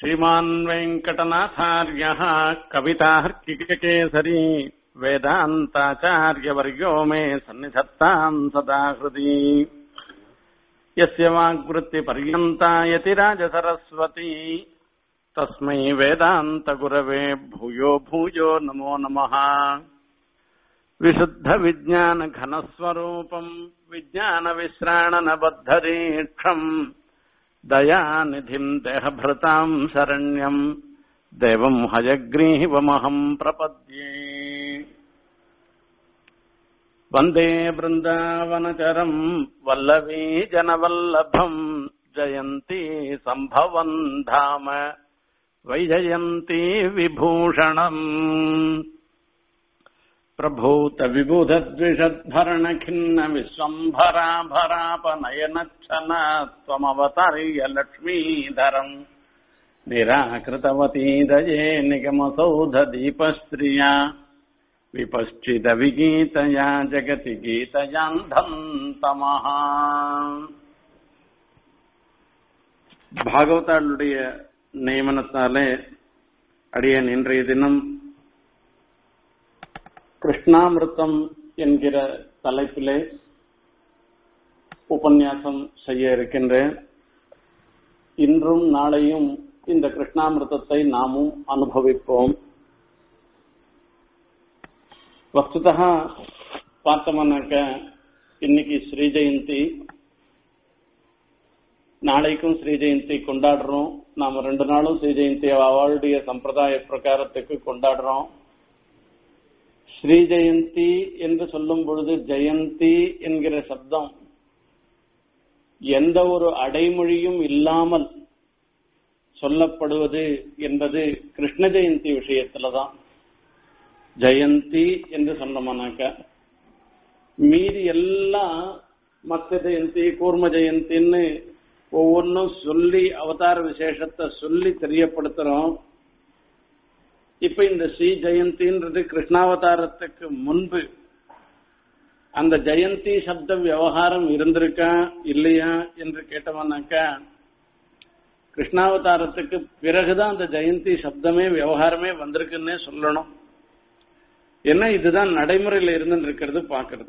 श्रीमान् वेङ्कटनाथार्यः कवितार्किककेसरी वेदान्ताचार्यवर्यो मे सन्निधत्ताम् सदा हृदि यस्य वाग्वृत्तिपर्यन्ता यतिराजसरस्वती तस्मै वेदान्तगुरवे भूयो भूयो नमो नमः विशुद्धविज्ञानघनस्वरूपम् विज्ञानविश्राणनबद्धदीक्षम् दयानिधिम् देहभृताम् शरण्यम् देवम् हयग्रीवमहम् प्रपद्ये वन्दे बृन्दावनचरम् वल्लवी जनवल्लभम् जयन्ती सम्भवन् धाम वैजयन्ती विभूषणम् प्रभूतविबुधद्विषद्भरणखिन्न विश्वम्भराभरापनयनच्छन त्वमवतार्य लक्ष्मीधरम् निराकृतवती दये निगमसौधदीपस्त्रिया विपश्चिदविगीतया जगति गीतयान्धम् तमः பாகவதாளுடைய நியமனத்தாலே அடியேன் இன்றைய தினம் கிருஷ்ணாமிருத்தம் என்கிற தலைப்பிலே உபன்யாசம் செய்ய இருக்கின்றேன் இன்றும் நாளையும் இந்த கிருஷ்ணாமிருத்தத்தை நாமும் அனுபவிப்போம் வஸ்துதா பார்த்தோம்னாக்க இன்னைக்கு ஸ்ரீ ஜெயந்தி நாளைக்கும் ஸ்ரீ ஜெயந்தி கொண்டாடுறோம் நாம ரெண்டு நாளும் ஸ்ரீ ஜெயந்தி அவளுடைய சம்பிரதாய பிரகாரத்துக்கு கொண்டாடுறோம் ஸ்ரீ ஜெயந்தி என்று சொல்லும் பொழுது ஜெயந்தி என்கிற சப்தம் எந்த ஒரு அடைமொழியும் இல்லாமல் சொல்லப்படுவது என்பது கிருஷ்ண ஜெயந்தி விஷயத்துலதான் ஜெயந்தி என்று சொன்னோம்னாக்க மீதி எல்லாம் மத்த ஜெயந்தி கூர்ம ஜெயந்தின்னு ஒவ்வொன்றும் சொல்லி அவதார விசேஷத்தை சொல்லி தெரியப்படுத்துறோம் இப்ப இந்த ஸ்ரீ ஜெயந்தின்றது கிருஷ்ணாவதாரத்துக்கு முன்பு அந்த ஜெயந்தி சப்த விவகாரம் இருந்திருக்கா இல்லையா என்று கேட்டோம்னாக்கா கிருஷ்ணாவதாரத்துக்கு பிறகுதான் அந்த ஜெயந்தி சப்தமே விவகாரமே வந்திருக்குன்னே சொல்லணும் ஏன்னா இதுதான் நடைமுறையில் இருந்து இருக்கிறது பாக்குறது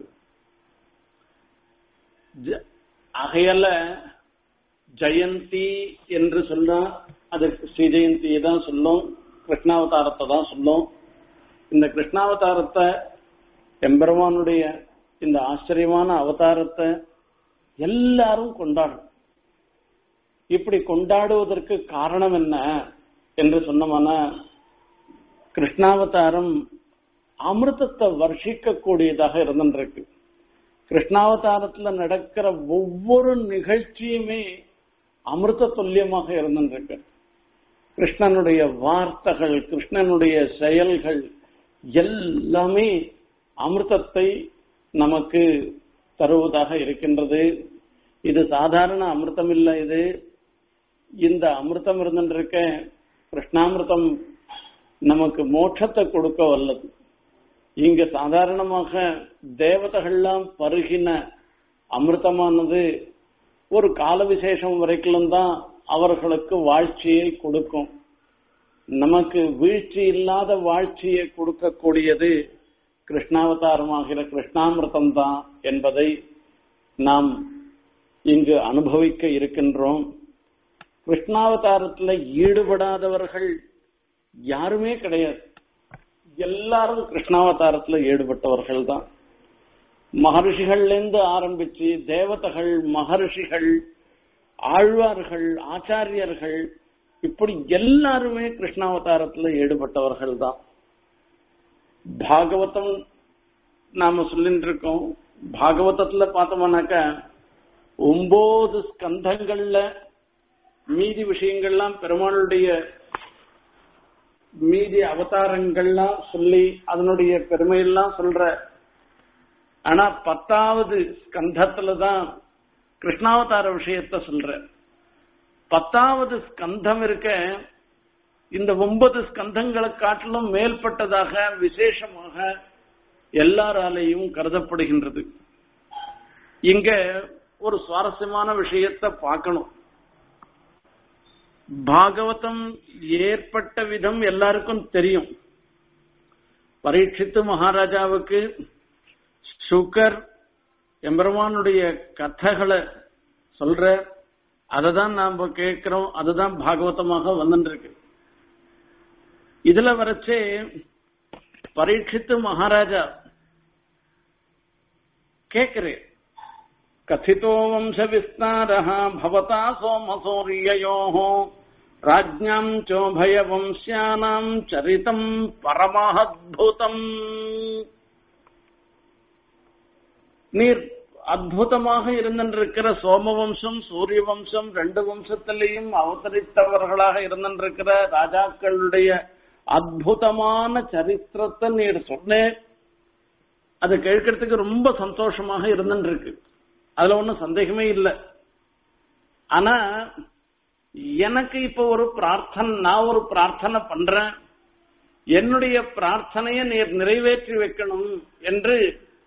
ஆகையால ஜெயந்தி என்று சொன்னா அதற்கு ஸ்ரீ ஜெயந்தியை தான் சொல்லும் கிருஷ்ணாவதாரத்தை தான் சொல்லும் இந்த கிருஷ்ணாவதாரத்தை எம்பெருமானுடைய இந்த ஆச்சரியமான அவதாரத்தை எல்லாரும் கொண்டாடும் இப்படி கொண்டாடுவதற்கு காரணம் என்ன என்று சொன்னோம்னா கிருஷ்ணாவதாரம் அமிர்தத்தை வர்ஷிக்க கூடியதாக இருந்துருக்கு கிருஷ்ணாவதாரத்துல நடக்கிற ஒவ்வொரு நிகழ்ச்சியுமே அமிர்த துல்லியமாக இருந்துருக்கு கிருஷ்ணனுடைய வார்த்தைகள் கிருஷ்ணனுடைய செயல்கள் எல்லாமே அமிர்தத்தை நமக்கு தருவதாக இருக்கின்றது இது சாதாரண அமிர்தம் இல்லை இது இந்த அமிர்தம் இருந்துருக்க கிருஷ்ணாமிர்தம் நமக்கு மோட்சத்தை கொடுக்க வல்லது இங்க சாதாரணமாக தேவதைகள்லாம் பருகின அமிர்தமானது ஒரு கால விசேஷம் வரைக்கும் தான் அவர்களுக்கு வாழ்ச்சியை கொடுக்கும் நமக்கு வீழ்ச்சி இல்லாத வாழ்ச்சியை கொடுக்கக்கூடியது கிருஷ்ணாவதாரமாகிற கிருஷ்ணாமிர்தம் தான் என்பதை நாம் இங்கு அனுபவிக்க இருக்கின்றோம் கிருஷ்ணாவதாரத்துல ஈடுபடாதவர்கள் யாருமே கிடையாது எல்லாரும் கிருஷ்ணாவதாரத்துல ஈடுபட்டவர்கள் தான் மகர்ஷிகள்லேருந்து ஆரம்பிச்சு தேவதைகள் மகர்ஷிகள் ஆழ்வார்கள் ஆச்சாரியர்கள் இப்படி எல்லாருமே கிருஷ்ணாவதாரத்துல ஈடுபட்டவர்கள் தான் பாகவதம் நாம சொல்லிட்டு இருக்கோம் பாகவதத்துல பார்த்தோம்னாக்க ஒன்பது ஸ்கந்தங்கள்ல மீதி விஷயங்கள்லாம் பெருமாளுடைய மீதி அவதாரங்கள்லாம் சொல்லி அதனுடைய பெருமையெல்லாம் சொல்ற ஆனா பத்தாவது ஸ்கந்தத்துலதான் கிருஷ்ணாவதார விஷயத்த சொல்ற பத்தாவது ஸ்கந்தம் இருக்க இந்த ஒன்பது ஸ்கந்தங்களை காட்டிலும் மேல்பட்டதாக விசேஷமாக எல்லாராலையும் கருதப்படுகின்றது இங்க ஒரு சுவாரஸ்யமான விஷயத்தை பார்க்கணும் பாகவதம் ஏற்பட்ட விதம் எல்லாருக்கும் தெரியும் பரீட்சித்து மகாராஜாவுக்கு சுகர் எம்பெருமானுடைய கதைகளை சொல்ற அதை தான் நாம கேட்கிறோம் அதுதான் பாகவதமாக வந்துருக்கு இதுல வரைச்சே பரீட்சித்து மகாராஜா கேட்கிறேன் கதிதோ வம்ச விஸ்தாரः भवता सोमसूर्ययोः राज्ञाम् चोभयवंश्यानाम् चरितम् பரமஹத்புதம் நீர் அற்புதமாக இருந்திருக்கிற சோமவம்சம் சூரிய வம்சம் ரெண்டு வம்சத்திலையும் அவதரித்தவர்களாக இருந்திருக்கிற ராஜாக்களுடைய அற்புதமான சரித்திரத்தை நீர் சொன்னேன் அது கேட்கறதுக்கு ரொம்ப சந்தோஷமாக இருந்துருக்கு அதுல ஒன்றும் சந்தேகமே இல்லை ஆனா எனக்கு இப்ப ஒரு பிரார்த்தனை நான் ஒரு பிரார்த்தனை பண்றேன் என்னுடைய பிரார்த்தனையை நீர் நிறைவேற்றி வைக்கணும் என்று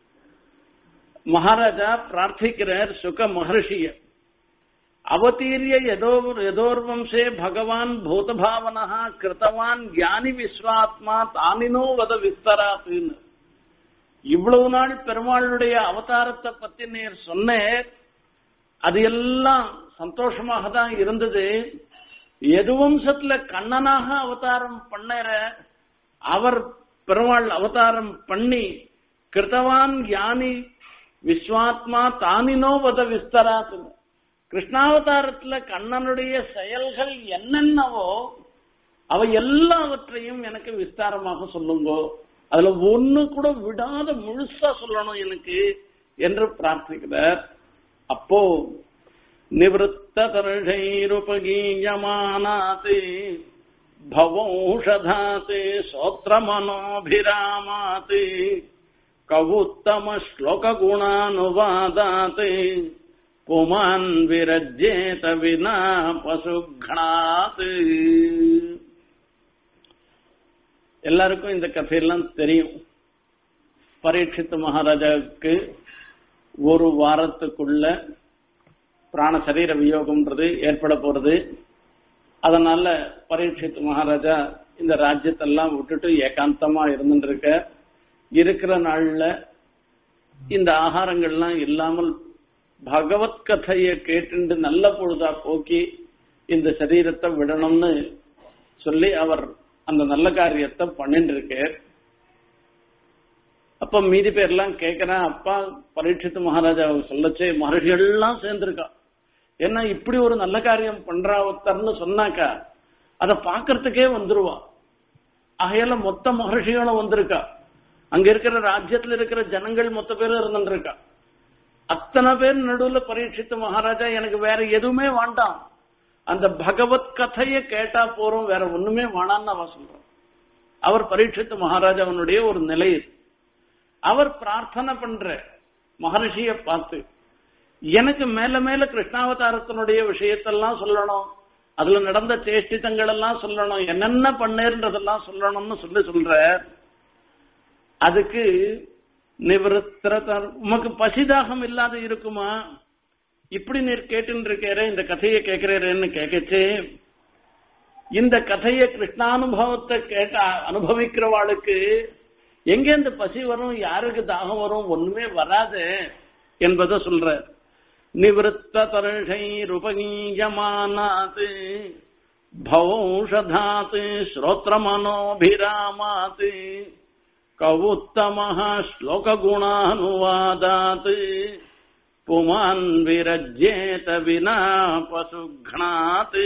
மகாராஜா பிரார்த்திக்கிறார் சுக மகர்ஷிய அவதீரிய எதோ எதோர்வம்சே பகவான் பூதபாவனா கிருத்தவான் ஞானி விஸ்வாத்மா தானினோ வத விஸ்தராத்துன்னு இவ்வளவு நாள் பெருமாளுடைய அவதாரத்தை பத்தி நீர் சொன்னேன் அது எல்லாம் சந்தோஷமாக தான் இருந்தது எது வம்சத்துல கண்ணனாக அவதாரம் பண்ணற அவர் பெருமாள் அவதாரம் பண்ணி கிருத்தவான் யானி விஸ்வாத்மா தானினோ வத விஸ்தராத்து கிருஷ்ணாவதாரத்துல கண்ணனுடைய செயல்கள் என்னென்னவோ அவை எல்லாவற்றையும் எனக்கு விஸ்தாரமாக சொல்லுங்கோ அதுல ஒண்ணு கூட விடாத முழுசா சொல்லணும் எனக்கு என்று பிரார்த்திக்கிறார் அப்போ நிவத்த தர்ஷைருபகீயமானாத்து பவௌஷதாத்து சோத்திரமனோபிராமாத்து கவுத்தம ஸ்லோக குணானுவாதாத் புமான் விரஜ்யேத வினா பசுக்னாத் எல்லாருக்கும் இந்த கதையெல்லாம் தெரியும் பரீட்சித்து மகாராஜாவுக்கு ஒரு வாரத்துக்குள்ள பிராண சரீர வியோகம்ன்றது ஏற்பட போறது அதனால பரீட்சித்து மகாராஜா இந்த ராஜ்யத்தெல்லாம் விட்டுட்டு ஏகாந்தமா இருந்துட்டு இருக்க இருக்கிற நாள்ல இந்த ஆகாரங்கள்லாம் இல்லாமல் பகவத் கதையை கேட்டுண்டு நல்ல பொழுதா போக்கி இந்த சரீரத்தை விடணும்னு சொல்லி அவர் அந்த நல்ல காரியத்தை பண்ணிட்டு இருக்கார் அப்ப மீதி பேர்லாம் கேட்கிறேன் அப்பா பரீட்சித்து மகாராஜா சொல்லச்சே மகர்ஷிகள்லாம் சேர்ந்திருக்கா ஏன்னா இப்படி ஒரு நல்ல காரியம் பண்றா ஒருத்தர்னு சொன்னாக்கா அதை பாக்குறதுக்கே வந்துருவா ஆகையால மொத்த மகர்ஷிகளும் வந்திருக்கா அங்க இருக்கிற ராஜ்யத்துல இருக்கிற ஜனங்கள் மொத்த பேரும் இருந்துருக்கா அத்தனை பேர் நடுவுல பரீட்சித்து மகாராஜா எனக்கு வேற எதுவுமே வேண்டாம் அந்த பகவத் கதையை கேட்டா போறோம் வேற ஒண்ணுமே வேணான்னு அவ சொல்றான் அவர் பரீட்சித்து மகாராஜாவனுடைய ஒரு நிலை அவர் பிரார்த்தனை பண்ற மகரிஷிய பார்த்து எனக்கு மேல மேல கிருஷ்ணாவதாரத்தினுடைய விஷயத்தெல்லாம் சொல்லணும் அதுல நடந்த சேஷ்டித்தங்கள் எல்லாம் சொல்லணும் என்னென்ன பண்ணேன்றதெல்லாம் சொல்லணும்னு சொல்லி சொல்ற அதுக்கு நிவர்த்திர உமக்கு பசிதாகம் இல்லாத இருக்குமா இப்படி நீர் கேட்டு இருக்கிற இந்த கதையை கேட்கிறேன்னு கேட்கச்சு இந்த கதையை கிருஷ்ணானுபவத்தை கேட்ட அனுபவிக்கிறவாளுக்கு எங்க இந்த பசி வரும் யாருக்கு தாகம் வரும் ஒண்ணுமே வராது என்பதை சொல்ற நிவத்த தர்ஷைருபகீயமானாத் பவௌஷதாத் ஸ்ரோத்ரமனோபிராமாத் கவுத்தமः श्लोकगुणानुवादात् पुमान् विरज्येत विना पशुघ्नात्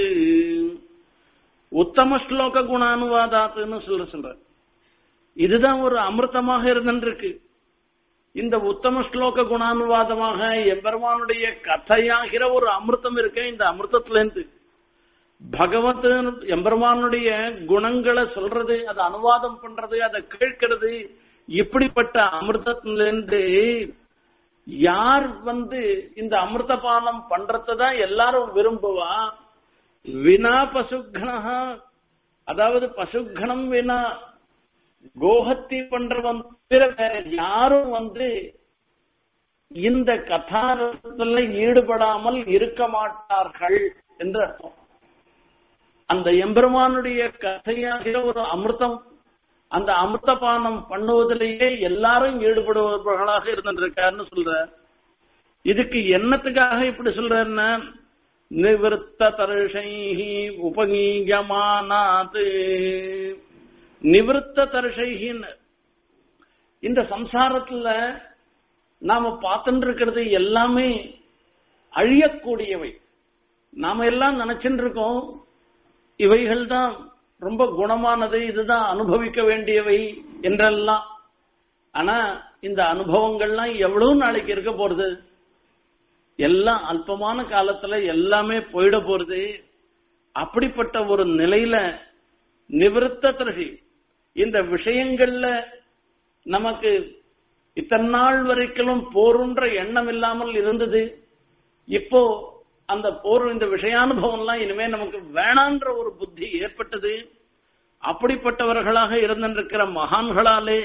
உத்தம ஸ்லோக குணானுவாதாத்துன்னு சொல்ற சொல்ற இதுதான் ஒரு அமிர்தமாக இருந்திருக்கு இந்த உத்தம ஸ்லோக குணானுவாதமாக எம்பெருமானுடைய கதையாகிற ஒரு அமிர்தம் இருக்க இந்த அமிர்தத்துல இருந்து பகவத் எம்பெருமானுடைய குணங்களை சொல்றது அதை அனுவாதம் பண்றது அதை கேட்கிறது இப்படிப்பட்ட அமிர்தத்திலிருந்து யார் வந்து இந்த அமிர்த பானம் பண்றதுதான் எல்லாரும் விரும்புவா வினா பசுக்னா அதாவது பசுக்னம் வினா கோஹத்தி பண்றவன் தவிர வேற யாரும் வந்து இந்த கதாரத்துல ஈடுபடாமல் இருக்க மாட்டார்கள் என்று அர்த்தம் அந்த எம்பெருமானுடைய கதையாகிற ஒரு அமிர்தம் அந்த அமிர்தபானம் பண்ணுவதிலேயே எல்லாரும் ஈடுபடுபவர்களாக இருந்திருக்காருன்னு சொல்ற இதுக்கு என்னத்துக்காக இப்படி சொல்றன்னா நிவர்த்த தருஷைஹி உபகீயமானாது நிவர்த்த தருஷைகின்னு இந்த சம்சாரத்துல நாம பார்த்துட்டு இருக்கிறது எல்லாமே அழியக்கூடியவை நாம எல்லாம் நினைச்சுட்டு இருக்கோம் இவைகள் தான் ரொம்ப குணமானது இதுதான் அனுபவிக்க வேண்டியவை என்றெல்லாம் ஆனா இந்த அனுபவங்கள்லாம் எவ்வளவு நாளைக்கு இருக்க போறது எல்லாம் அல்பமான காலத்துல எல்லாமே போயிட போறது அப்படிப்பட்ட ஒரு நிலையில நிவிருத்த திருஷி இந்த விஷயங்கள்ல நமக்கு இத்தனை நாள் வரைக்கும் போருன்ற எண்ணம் இல்லாமல் இருந்தது இப்போ அந்த போர் இந்த விஷயானுபவம் எல்லாம் இனிமே நமக்கு வேணான்ற ஒரு புத்தி ஏற்பட்டது அப்படிப்பட்டவர்களாக இருந்திருக்கிற மகான்களாலே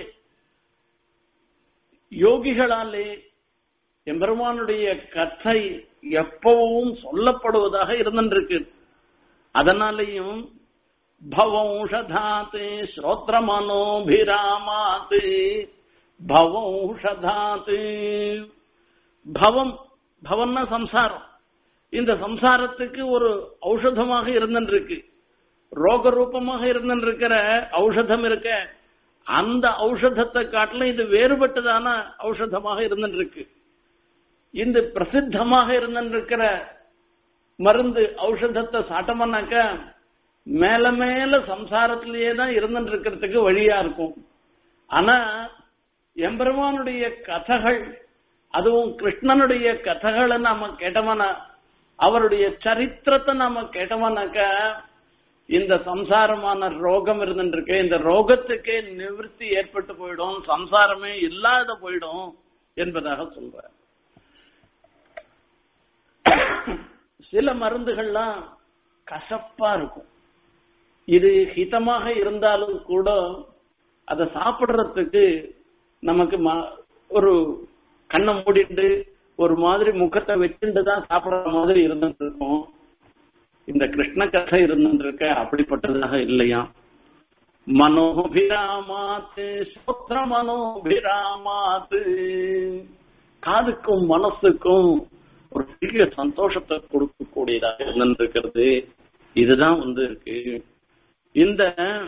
யோகிகளாலே எம்பெருமானுடைய கதை எப்பவும் சொல்லப்படுவதாக இருந்திருக்கு அதனாலேயும் பவௌஷதாத் ஸ்ரோத்ரமனோபிராமாத் பவௌஷதாத் பவம் பவன்னா சம்சாரம் இந்த சம்சாரத்துக்கு ஒரு ஔஷதமாக இருந்திருக்கு ரோக ரூபமாக இருந்திருக்கிற ஔஷதம் இருக்க அந்த ஔஷதத்தை காட்டிலும் இது வேறுபட்டதான ஔஷதமாக இருந்திருக்கு இந்த பிரசித்தமாக இருந்திருக்கிற மருந்து ஔஷதத்தை சாட்டமானாக்க மேல மேல சம்சாரத்திலேயே தான் இருந்துட்டு இருக்கிறதுக்கு வழியா இருக்கும் ஆனா எம்பெருமானுடைய கதைகள் அதுவும் கிருஷ்ணனுடைய கதைகளை நாம கேட்டோம்னா அவருடைய சரித்திரத்தை நாம கேட்டோம்னாக்க இந்த சம்சாரமான ரோகம் இருந்துருக்கு இந்த ரோகத்துக்கே நிவர்த்தி ஏற்பட்டு போயிடும் சம்சாரமே இல்லாத போயிடும் என்பதாக சொல்ற சில மருந்துகள்லாம் கசப்பா இருக்கும் இது ஹிதமாக இருந்தாலும் கூட அதை சாப்பிடுறதுக்கு நமக்கு ம- ஒரு கண்ணை மூடிட்டு ஒரு மாதிரி முகத்தை வச்சுட்டு தான் சாப்பிடுற மாதிரி இருந்துட்டு இருக்கும் இந்த கிருஷ்ண கதை இருந்துருக்க அப்படிப்பட்டதாக இல்லையா மனோபிராமாத்து ஸ்ரோத்ர மனோபிராமாத்து காதுக்கும் மனசுக்கும் ஒரு பெரிய சந்தோஷத்தை கொடுக்கக்கூடியதாக இருந்திருக்கிறது இதுதான் வந்து இருக்கு இந்த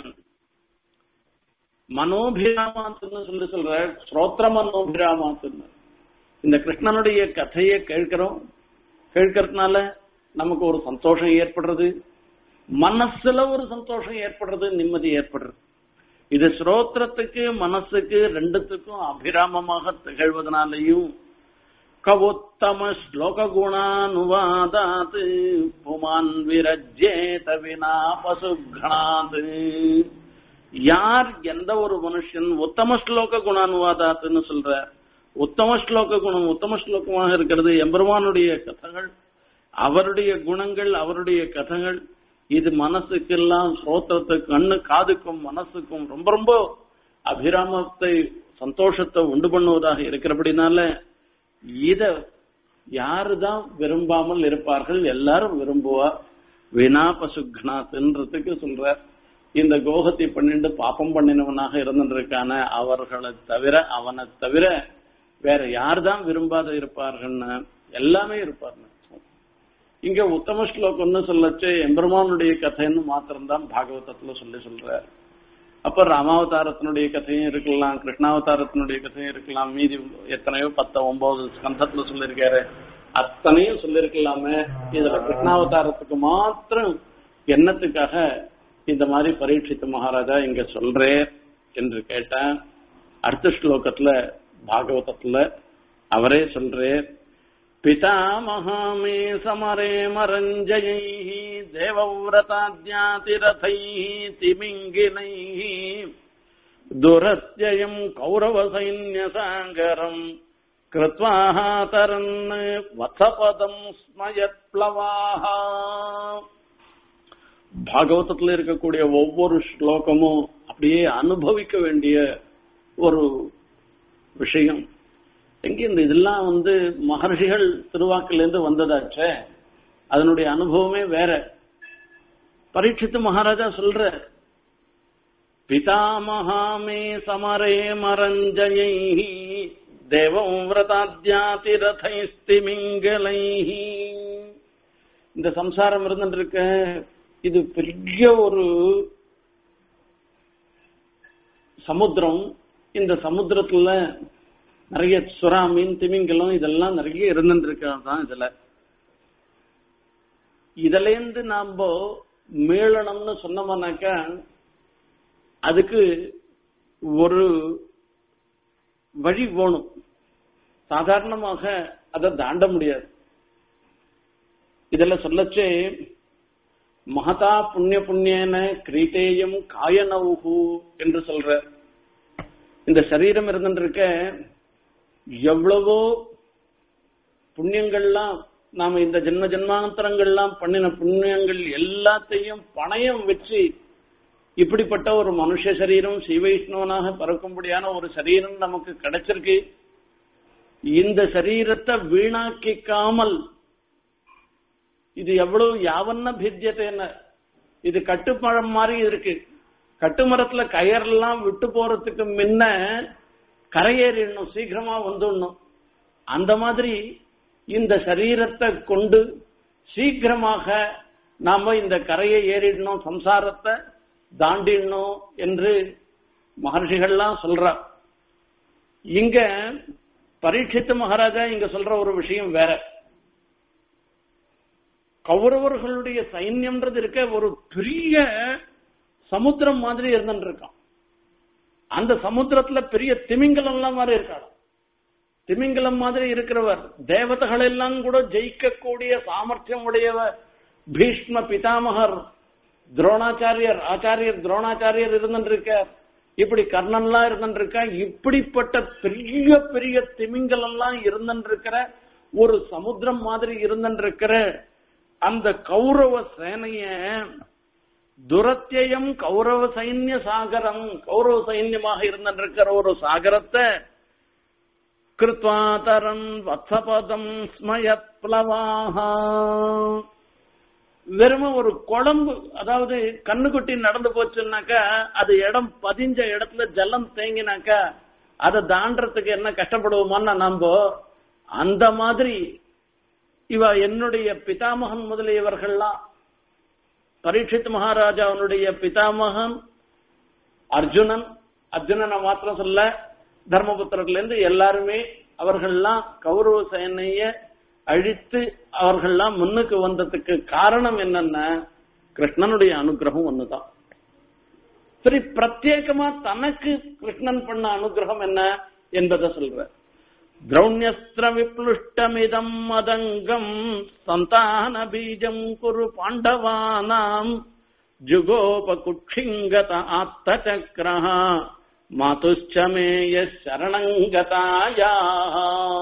மனோபிராமாத்துன்னு சொல்லி சொல்ற ஸ்ரோத்ர மனோபிராமாத்துன்னு இந்த கிருஷ்ணனுடைய கதையை கேட்கிறோம் கேட்கறதுனால நமக்கு ஒரு சந்தோஷம் ஏற்படுறது மனசுல ஒரு சந்தோஷம் ஏற்படுறது நிம்மதி ஏற்படுறது இது ஸ்ரோத்திரத்துக்கு மனசுக்கு ரெண்டுத்துக்கும் அபிராமமாக திகழ்வதனாலையும் கவோத்தம ஸ்லோக குணானுவாதாத் புமான் விரஜ்யேத வினா பசுகணாத் யார் எந்த ஒரு மனுஷன் உத்தம ஸ்லோக குணானுவாதாத்துன்னு சொல்ற உத்தம ஸ்லோக குணம் உத்தம ஸ்லோகமாக இருக்கிறது எம்பெருமானுடைய கதைகள் அவருடைய குணங்கள் அவருடைய கதைகள் இது மனசுக்கெல்லாம் ஸ்ரோத்திரத்துக்கு கண்ணு காதுக்கும் மனசுக்கும் ரொம்ப ரொம்ப அபிராமத்தை சந்தோஷத்தை உண்டு பண்ணுவதாக இருக்கிறபடினால இத யாருதான் விரும்பாமல் இருப்பார்கள் எல்லாரும் விரும்புவார் வினா பசுக்னாத்ன்றதுக்கு சொல்ற இந்த கோகத்தை பண்ணிட்டு பாப்பம் பண்ணினவனாக இருந்திருக்கான அவர்களை தவிர அவனை தவிர வேற யார்தான் விரும்பாத இருப்பார்கள்னு எல்லாமே இருப்பார்னு இங்க உத்தம ஸ்லோகம்னு சொல்லச்சு எம்பெருமானுடைய கதைன்னு மாத்திரம்தான் பாகவதத்துல சொல்லி சொல்ற அப்ப ராமாவதாரத்தினுடைய கதையும் இருக்கலாம் கிருஷ்ணாவதாரத்தினுடைய கதையும் இருக்கலாம் மீதி எத்தனையோ பத்து ஒன்பது ஸ்கந்தத்துல சொல்லியிருக்காரு அத்தனையும் சொல்லிருக்கலாமே இதுல கிருஷ்ணாவதாரத்துக்கு மாத்திரம் என்னத்துக்காக இந்த மாதிரி பரீட்சித்த மகாராஜா இங்க சொல்றேன் என்று கேட்டேன் அடுத்த ஸ்லோகத்துல பாகவதத்துல அவரே சொல்றேன் पितामहामे समरे मरञ्जयैः देवव्रताद्यातिरथैः तिमिङ्गिनैः दुरत्ययम् कौरवसैन्यसागरम् कृत्वा तरन् वत्सपदम् स्मयत्प्लवाः பாகவதத்துல இருக்கக்கூடிய ஒவ்வொரு ஸ்லோகமும் அப்படியே அனுபவிக்க வேண்டிய ஒரு விஷயம் எங்க இந்த இதெல்லாம் வந்து மகர்ஷிகள் திருவாக்கில இருந்து வந்ததாச்சே அதனுடைய அனுபவமே வேற பரீட்சித்து மகாராஜா சொல்ற பிதாமகாமே சமரே மரஞ்சயை தேவம் விரதாத்யாதி ரதைஸ்திமிங்கலை இந்த சம்சாரம் இருந்துட்டு இது பெரிய ஒரு சமுத்திரம் இந்த சமுத்திரத்துல நிறைய சுறா மீன் திமிங்கலம் இதெல்லாம் நிறைய இருந்துட்டு தான் இதுல இதுல இருந்து நாம மீளணும்னு சொன்னோம்னாக்கா அதுக்கு ஒரு வழி வேணும் சாதாரணமாக அதை தாண்ட முடியாது இதுல சொல்லச்சே மகதா புண்ணிய புண்ணியன கிரீட்டேயம் காயனவுகு என்று சொல்ற இந்த சரீரம் இருந்துருக்க எவ்வளவோ புண்ணியங்கள்லாம் நாம இந்த ஜென்ம ஜென்மாந்தரங்கள்லாம் பண்ணின புண்ணியங்கள் எல்லாத்தையும் பணயம் வச்சு இப்படிப்பட்ட ஒரு மனுஷ சரீரம் ஸ்ரீவைஷ்ணவனாக பறக்கும்படியான ஒரு சரீரம் நமக்கு கிடைச்சிருக்கு இந்த சரீரத்தை வீணாக்கிக்காமல் இது எவ்வளவு யாவன்ன பித்தியத்தைன்னு இது கட்டுப்பழம் மாதிரி இருக்கு கட்டுமரத்துல கயர்லாம் விட்டு போறதுக்கு முன்ன கரையேறிடணும் சீக்கிரமா வந்துடணும் அந்த மாதிரி இந்த சரீரத்தை கொண்டு சீக்கிரமாக நாம இந்த கரையை ஏறிடணும் சம்சாரத்தை தாண்டிடணும் என்று மகர்ஷிகள்லாம் சொல்ற இங்க பரீட்சித்து மகாராஜா இங்க சொல்ற ஒரு விஷயம் வேற கௌரவர்களுடைய சைன்யம்ன்றது இருக்க ஒரு பெரிய சமுத்திரம் மாதிரி இருந்துட்டு இருக்கான் அந்த சமுத்திரத்துல பெரிய திமிங்கலம் எல்லாம் மாதிரி இருக்காள் திமிங்கலம் மாதிரி இருக்கிறவர் தேவதைகள் எல்லாம் கூட ஜெயிக்கக்கூடிய சாமர்த்தியம் உடையவர் பீஷ்ம பிதாமகர் துரோணாச்சாரியர் ஆச்சாரியர் துரோணாச்சாரியர் இருந்துட்டு இருக்கார் இப்படி கர்ணன்லாம் இருந்துட்டு இருக்கா இப்படிப்பட்ட பெரிய பெரிய திமிங்கல் எல்லாம் இருந்துட்டு இருக்கிற ஒரு சமுத்திரம் மாதிரி இருந்துட்டு இருக்கிற அந்த கௌரவ சேனைய துரத்தியம் கௌரவ சைன்ய சாகரம் கௌரவ சைன்யமாக இருந்திருக்கிற ஒரு சாகரத்தை கிருத்வாதரன் வத்சபதம் ஸ்மயப்ளவாக வெறும ஒரு குழம்பு அதாவது கண்ணுக்குட்டி நடந்து போச்சுன்னாக்கா அது இடம் பதிஞ்ச இடத்துல ஜலம் தேங்கினாக்கா அதை தாண்டறதுக்கு என்ன கஷ்டப்படுவோமான்னு நம்ப அந்த மாதிரி இவ என்னுடைய பிதாமகன் முதலியவர்கள்லாம் பரீட்சித் மகாராஜாவுடைய பிதாமகன் அர்ஜுனன் அர்ஜுனனை மாத்திரம் சொல்ல தர்மபுத்திரர்ல இருந்து எல்லாருமே அவர்கள்லாம் கௌரவ சேனைய அழித்து அவர்கள்லாம் முன்னுக்கு வந்ததுக்கு காரணம் என்னன்னா கிருஷ்ணனுடைய அனுகிரகம் ஒண்ணுதான் சரி பிரத்யேகமா தனக்கு கிருஷ்ணன் பண்ண அனுகிரகம் என்ன என்பதை சொல்ற द्रौण्यस्त्र विप्लुष्टमिदम् मदङ्गम् सन्तानबीजम् कुरु पाण्डवानाम् जुगोपकुक्षिङ्गत आत्तचक्रः मातुश्च मे यः शरणम् गतायाः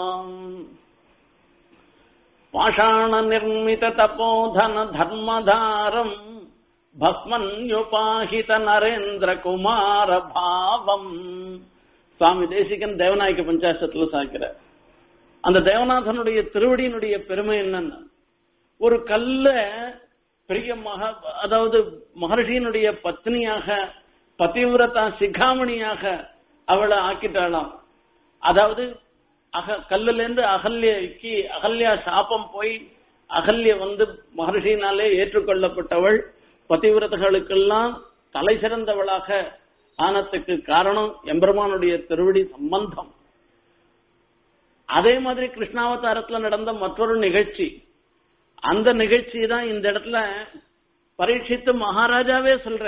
पाषाणनिर्मिततपोधनधर्मधारम् भस्मन्युपाहित नरेन्द्रकुमारभावम् சுவாமி தேசிகன் தேவநாயக பஞ்சாசத்துல சாய்க்கிறார் அந்த தேவநாதனுடைய திருவடியினுடைய பெருமை என்னன்னா ஒரு கல்ல பெரிய மக அதாவது மகர்ஷியினுடைய பத்னியாக பதிவிரதா சிகாமணியாக அவளை ஆக்கிட்டாளாம் அதாவது அக கல்லுல இருந்து அகல்யக்கு அகல்யா சாபம் போய் அகல்ய வந்து மகர்ஷியினாலே ஏற்றுக்கொள்ளப்பட்டவள் பதிவிரதர்களுக்கெல்லாம் தலை சிறந்தவளாக ஆனத்துக்கு காரணம் எம்பெருமானுடைய திருவடி சம்பந்தம் அதே மாதிரி கிருஷ்ணாவதாரத்துல நடந்த மற்றொரு நிகழ்ச்சி அந்த நிகழ்ச்சி தான் இந்த இடத்துல பரீட்சித்து மகாராஜாவே சொல்ற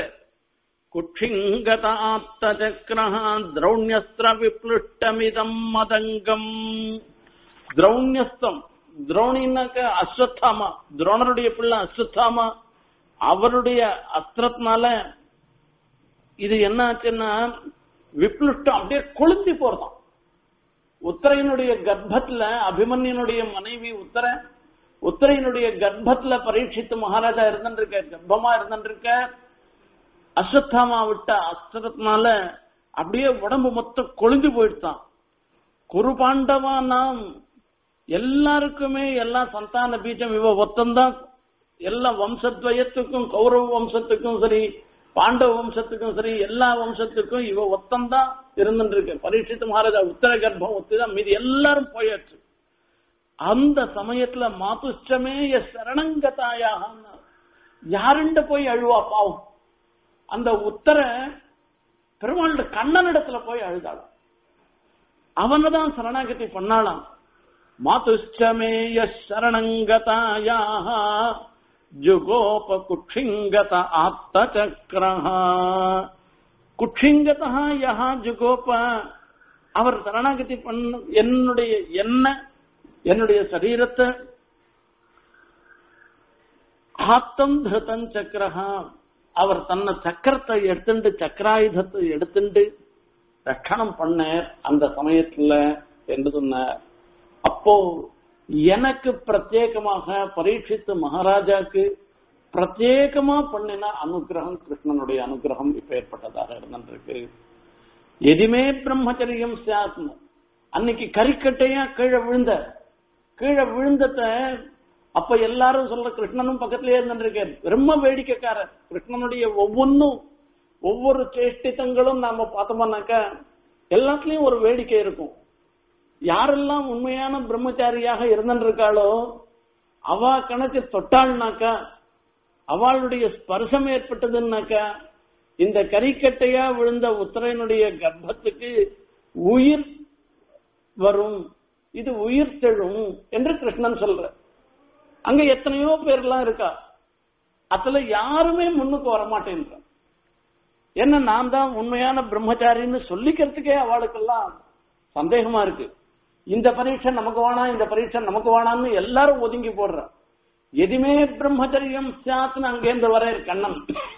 குட்சிங்கதாத்தச்சக்ரஹா திரௌண்யஸ்திர விப்ளுஷ்டமிதம் மதங்கம் திரௌண்யஸ்தம் திரோணின்னாக்க அஸ்வத்தாமா துரோணருடைய பிள்ளை அஸ்வத்தாமா அவருடைய அஸ்திரத்தினால இது என்ன ஆச்சுன்னா விப்ளுஷ்டம் அப்படியே கொளுத்தி போறதாம் உத்தரையனுடைய கர்ப்பத்துல அபிமன்யனுடைய மனைவி உத்தர உத்தரையனுடைய கர்ப்பத்துல பரீட்சித்து மகாராஜா இருந்துருக்க கர்ப்பமா இருந்துருக்க அஸ்வத்தாமா விட்ட அஸ்திரத்தினால அப்படியே உடம்பு மொத்தம் கொழுந்து போயிடுதான் குரு பாண்டவா நாம் எல்லாருக்குமே எல்லா சந்தான பீஜம் இவ ஒத்தந்தான் எல்லா வம்சத்வயத்துக்கும் கௌரவ வம்சத்துக்கும் சரி பாண்டவ வம்சத்துக்கும் சரி எல்லா வம்சத்துக்கும் இவ ஒத்தம்தான் இருந்துட்டு இருக்கு பரீட்சித்து மகாராஜா உத்தர கர்ப்பம் ஒத்துதான் மீதி எல்லாரும் போயாச்சு அந்த சமயத்துல மாதுஷ்டமே சரணங்கதாயாக யாருண்ட போய் அழுவா பாவம் அந்த உத்தர பெருமாள் கண்ணனிடத்துல போய் அழுதாளாம் அவனதான் சரணாகதி பண்ணாளாம் மாதுஷ்டமேய சரணங்கதாயாக ஜுகோப குட்சிங்கத ஆப்த சக்கரஹா குட்சிங்கதா யஹா ஜுகோப அவர் சரணாகதி பண்ண என்னுடைய என்ன என்னுடைய சரீரத்தை ஆத்தம் திருத்தம் சக்கரஹா அவர் தன்னை சக்கரத்தை எடுத்துட்டு சக்கராயுதத்தை எடுத்துட்டு ரட்சணம் பண்ணார் அந்த சமயத்துல என்று சொன்னார் அப்போ எனக்கு பிரத்யேகமாக பரீட்சித்து மகாராஜாக்கு பிரத்யேகமா பண்ணின அனுகிரகம் கிருஷ்ணனுடைய அனுகிரகம் இப்ப ஏற்பட்டதாக இருந்திருக்கு எதுமே பிரம்மச்சரியம் சாத்ம அன்னைக்கு கறிக்கட்டையா கீழே விழுந்த கீழே விழுந்தத அப்ப எல்லாரும் சொல்ற கிருஷ்ணனும் பக்கத்திலேயே இருந்திருக்காரு ரொம்ப வேடிக்கைக்காரர் கிருஷ்ணனுடைய ஒவ்வொன்னும் ஒவ்வொரு சேஷ்டித்தங்களும் நாம பார்த்தோம்னாக்கா எல்லாத்துலயும் ஒரு வேடிக்கை இருக்கும் யாரெல்லாம் உண்மையான பிரம்மச்சாரியாக இருந்திருக்காளோ அவ கணக்கு தொட்டாள்னாக்கா அவளுடைய ஸ்பர்சம் ஏற்பட்டதுன்னாக்கா இந்த கரிக்கட்டையா விழுந்த உத்தரையனுடைய கர்ப்பத்துக்கு உயிர் வரும் இது உயிர் தெழும் என்று கிருஷ்ணன் சொல்ற அங்க எத்தனையோ பேர்லாம் இருக்கா அதுல யாருமே முன்னுக்கு வரமாட்டேன்ற என்ன நான் தான் உண்மையான பிரம்மச்சாரின்னு சொல்லிக்கிறதுக்கே அவளுக்கெல்லாம் சந்தேகமா இருக்கு இந்த பரீட்சை நமக்கு வேணாம் இந்த பரீட்சை நமக்கு வேணாம்னு எல்லாரும் ஒதுங்கி போடுற எதுவுமே பிரம்மச்சரியம் சாத்துன்னு அங்கேருந்து வர கண்ணன்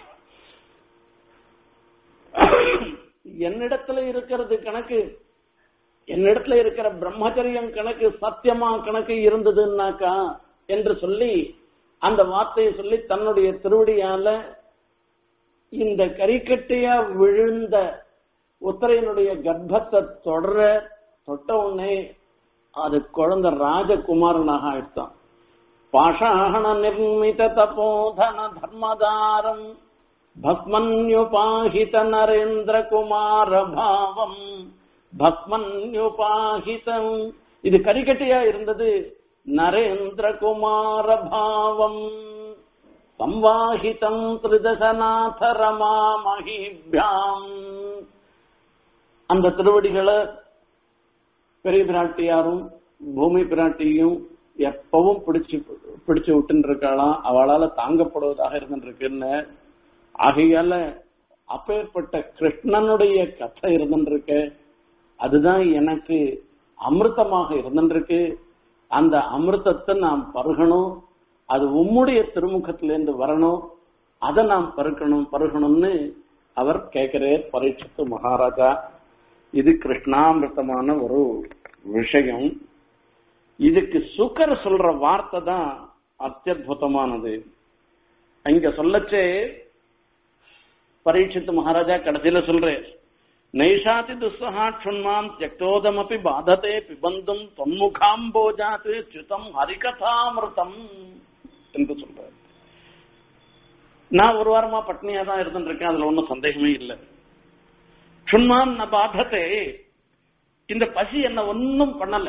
என்னிடத்துல இருக்கிறது கணக்கு என்னிடத்துல இருக்கிற பிரம்மச்சரியம் கணக்கு சத்தியமா கணக்கு இருந்ததுன்னாக்கா என்று சொல்லி அந்த வார்த்தையை சொல்லி தன்னுடைய திருவடியால இந்த கரிக்கட்டையா விழுந்த உத்தரையனுடைய கர்ப்பத்தை தொடர தொட்ட உடனே அது குழந்தை ராஜகுமாரனாக ஆயிடுத்தான் பாஷாண நிர்மித தபோதன தர்மதாரம் பஸ்மன்யுபாஹித நரேந்திர குமார பாவம் பஸ்மன்யுபாஹிதம் இது கரிக்கட்டையா இருந்தது நரேந்திர குமார பாவம் சம்வாஹிதம் திரிதசநாத ரமா மகிபியாம் அந்த திருவடிகளை பெரிய பிராட்டியாரும் பூமி பிராட்டியும் எப்பவும் பிடிச்சு பிடிச்சு விட்டுன்னு இருக்காளாம் அவளால தாங்கப்படுவதாக இருந்துருக்குன்னு ஆகையால அப்பேற்பட்ட கிருஷ்ணனுடைய கதை இருந்துருக்கு அதுதான் எனக்கு அமிர்தமாக இருந்துருக்கு அந்த அமிர்தத்தை நாம் பருகணும் அது உம்முடைய திருமுகத்திலேருந்து வரணும் அதை நாம் பருக்கணும் பருகணும்னு அவர் கேட்கிறார் பரீட்சித்து மகாராஜா இது கிருஷ்ணாமிர்தமான ஒரு விஷயம் இதுக்கு சுக்கர் சொல்ற வார்த்தை தான் அத்தியுதமானது இங்க சொல்லச்சே பரீட்சித்து மகாராஜா கடைசியில சொல்றேன் நைஷாதி துஸ்ஸஹா க்ஷுன்மாம் தியக்தோதமபி பாததே பிபந்தும் தொன்முகாம்போஜாத் ச்சுதம் ஹரிகதாமிருதம் என்று சொல்றார் நான் ஒரு வாரமா பட்னியா தான் இருந்துட்டு இருக்கேன் அதுல ஒன்றும் சந்தேகமே இல்லை க்ஷுன்மாம் ந பாததே இந்த பசி என்ன ஒன்னும் பண்ணல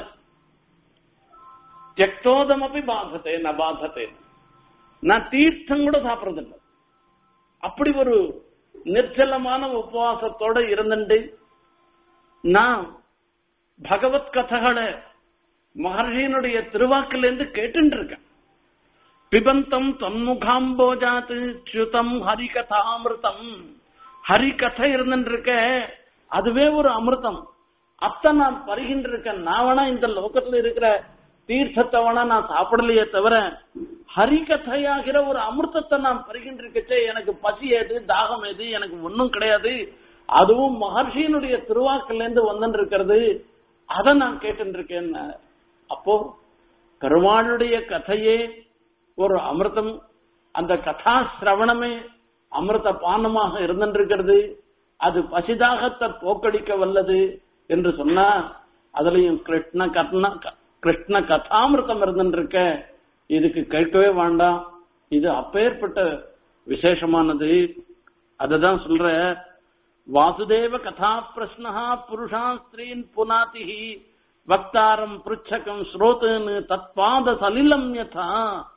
தியக்தோதமபி பாததே ந பாததே நான் தீர்த்தம் கூட சாப்பிடுறதில்லை அப்படி ஒரு நிர்ஜலமான உபவாசத்தோட இருந்துட்டு நான் பகவத் கதைகளை மகர்ஷியினுடைய திருவாக்கிலிருந்து கேட்டுட்டு இருக்கேன் பிபந்தம் தொன்முகாம்போஜாத்து சுதம் ஹரிகதாமிருதம் ஹரிகதை இருந்துட்டு இருக்க அதுவே ஒரு அமிர்தம் அத்தை நான் பருகின்ற இருக்கேன் நான் வேணா இந்த லோகத்துல இருக்கிற தீர்த்தத்தை வேணா நான் சாப்பிடலையே தவிர ஹரிகதையாகிற ஒரு அமிர்தத்தை நான் பருகின்றிருக்கச்சே எனக்கு பசி ஏது தாகம் ஏது எனக்கு ஒன்றும் கிடையாது அதுவும் மகர்ஷியினுடைய திருவாக்கில இருந்து வந்துட்டு இருக்கிறது அதை நான் கேட்டு இருக்கேன் அப்போ பெருமாளுடைய கதையே ஒரு அமிர்தம் அந்த கதா சிரவணமே அமிர்த பானமாக இருந்திருக்கிறது அது பசிதாகத்தை போக்கடிக்க வல்லது என்று சொன்னா அதுலயும் கிருஷ்ண கர்ண கிருஷ்ண கதாமிருத்தம் இருந்துருக்க இதுக்கு கேட்கவே வேண்டாம் இது அப்பேற்பட்ட விசேஷமானது அததான் சொல்ற வாசுதேவ கதா பிரஸ்னா புருஷா ஸ்திரீன் புனாதி வக்தாரம் பிருச்சகம் ஸ்ரோதன்னு தத்பாத சலிலம் யதா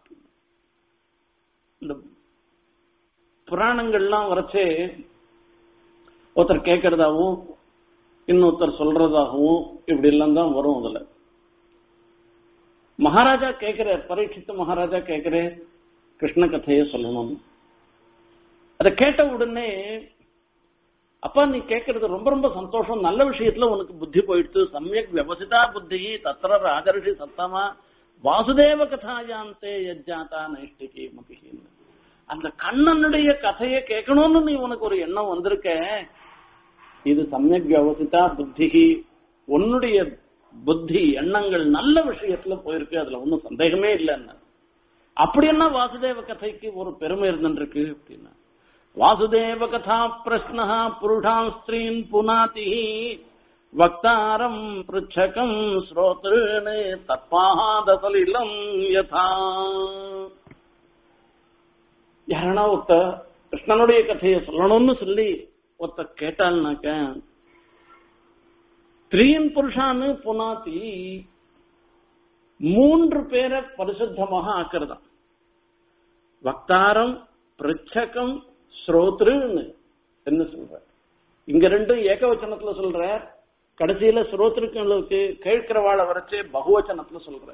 இந்த புராணங்கள்லாம் வரைச்சே ஒருத்தர் கேட்கறதாவும் இன்னொருத்தர் சொல்றதாகவும் இப்படி எல்லாம் தான் வரும் அதுல மகாராஜா கேட்கிற பரீட்சித்த மகாராஜா கேட்கிற கிருஷ்ண கதையை சொல்லணும் அதை கேட்ட உடனே அப்பா நீ கேட்கறது ரொம்ப ரொம்ப சந்தோஷம் நல்ல விஷயத்துல உனக்கு புத்தி போயிடுத்து சமயக் விவசிதா புத்தி தத்திர ராஜரிஷி சத்தமா வாசுதேவ கதாயாந்தே யஜ்ஜாதா நைஷ்டிகி மதிகின்னு அந்த கண்ணனுடைய கதையை கேட்கணும்னு நீ உனக்கு ஒரு எண்ணம் வந்திருக்க இது சமயக் வியவசிதா புத்தி உன்னுடைய புத்தி எண்ணங்கள் நல்ல விஷயத்துல போயிருக்கு அதுல ஒன்றும் சந்தேகமே இல்லைன்னு அப்படி என்ன வாசுதேவ கதைக்கு ஒரு பெருமை இருந்துருக்கு அப்படின்னா வாசுதேவ கதா பிரஸ்னா புருஷாம் ஸ்திரீன் புனாதி வக்தாரம் பிருச்சகம் ஸ்ரோத்ருன்னு தத்பாதசலிலம் யதா யாரனா ஒருத்த கிருஷ்ணனுடைய கதையை சொல்லணும்னு சொல்லி ஒருத்த கேட்டாள்னாக்க ஸ்திரீன் புருஷான்னு புனாதி மூன்று பேரை பரிசுத்தமாக ஆக்குறதாம் வக்தாரம் பிருச்சகம் ஸ்ரோத்ருன்னு என்ன சொல்ற இங்க ரெண்டும் ஏகவச்சனத்துல சொல்ற கடைசியில ஸ்ரோத்ருக்களுக்கு கேட்கிறவாளை வரைச்சே பகுவச்சனத்துல சொல்ற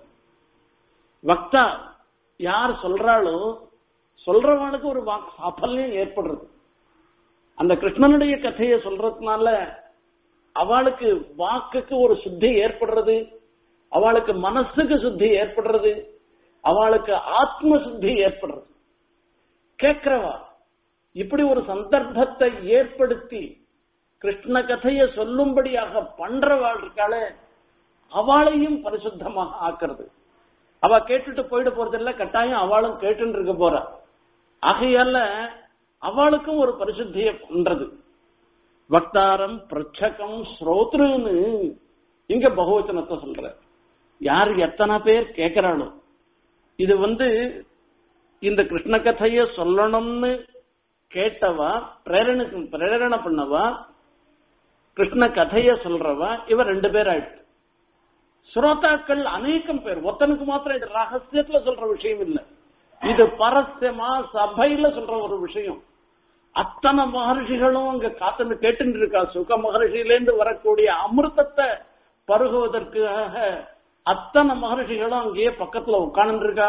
வக்தா யார் சொல்றாளோ சொல்றவாளுக்கு ஒரு வாக்கு சாஃபல்யம் ஏற்படுறது அந்த கிருஷ்ணனுடைய கதையை சொல்றதுனால அவளுக்கு வாக்குக்கு ஒரு சுத்தி ஏற்படுறது அவளுக்கு மனசுக்கு சுத்தி ஏற்படுறது அவளுக்கு ஆத்ம சுத்தி ஏற்படுறது கேட்கிறவா இப்படி ஒரு சந்தர்ப்பத்தை ஏற்படுத்தி கிருஷ்ண கதையை சொல்லும்படியாக பண்றவாள் இருக்காளே அவளையும் பரிசுத்தமாக ஆக்குறது அவ கேட்டுட்டு போயிட போறதில்ல கட்டாயம் அவளும் கேட்டுன்னு இருக்க போறா ஆகையால அவளுக்கும் ஒரு பரிசுத்திய பண்றது வக்தாரம் பிரச்சகம் ஸ்ரோத்ருன்னு இங்க பகவச்சனத்தை சொல்ற யார் எத்தனை பேர் கேட்கிறாளோ இது வந்து இந்த கிருஷ்ண கதைய சொல்லணும்னு கேட்டவா பிரேரணை பிரேரணை பண்ணவா கிருஷ்ண கதைய சொல்றவா இவ ரெண்டு பேர் ஆயிடுச்சு ஸ்ரோதாக்கள் அநேகம் பேர் ஒத்தனுக்கு மாத்திரம் இது ரகசியத்துல சொல்ற விஷயம் இல்ல இது பரஸ்யமா சபையில சொல்ற ஒரு விஷயம் அத்தனை மகர்ஷிகளும் அங்க காத்துன்னு கேட்டு இருக்கா சுக மகர்ஷியிலேருந்து வரக்கூடிய அமிர்தத்தை பருகுவதற்காக அத்தனை மகர்ஷிகளும் அங்கேயே பக்கத்துல உட்கார்ந்து இருக்கா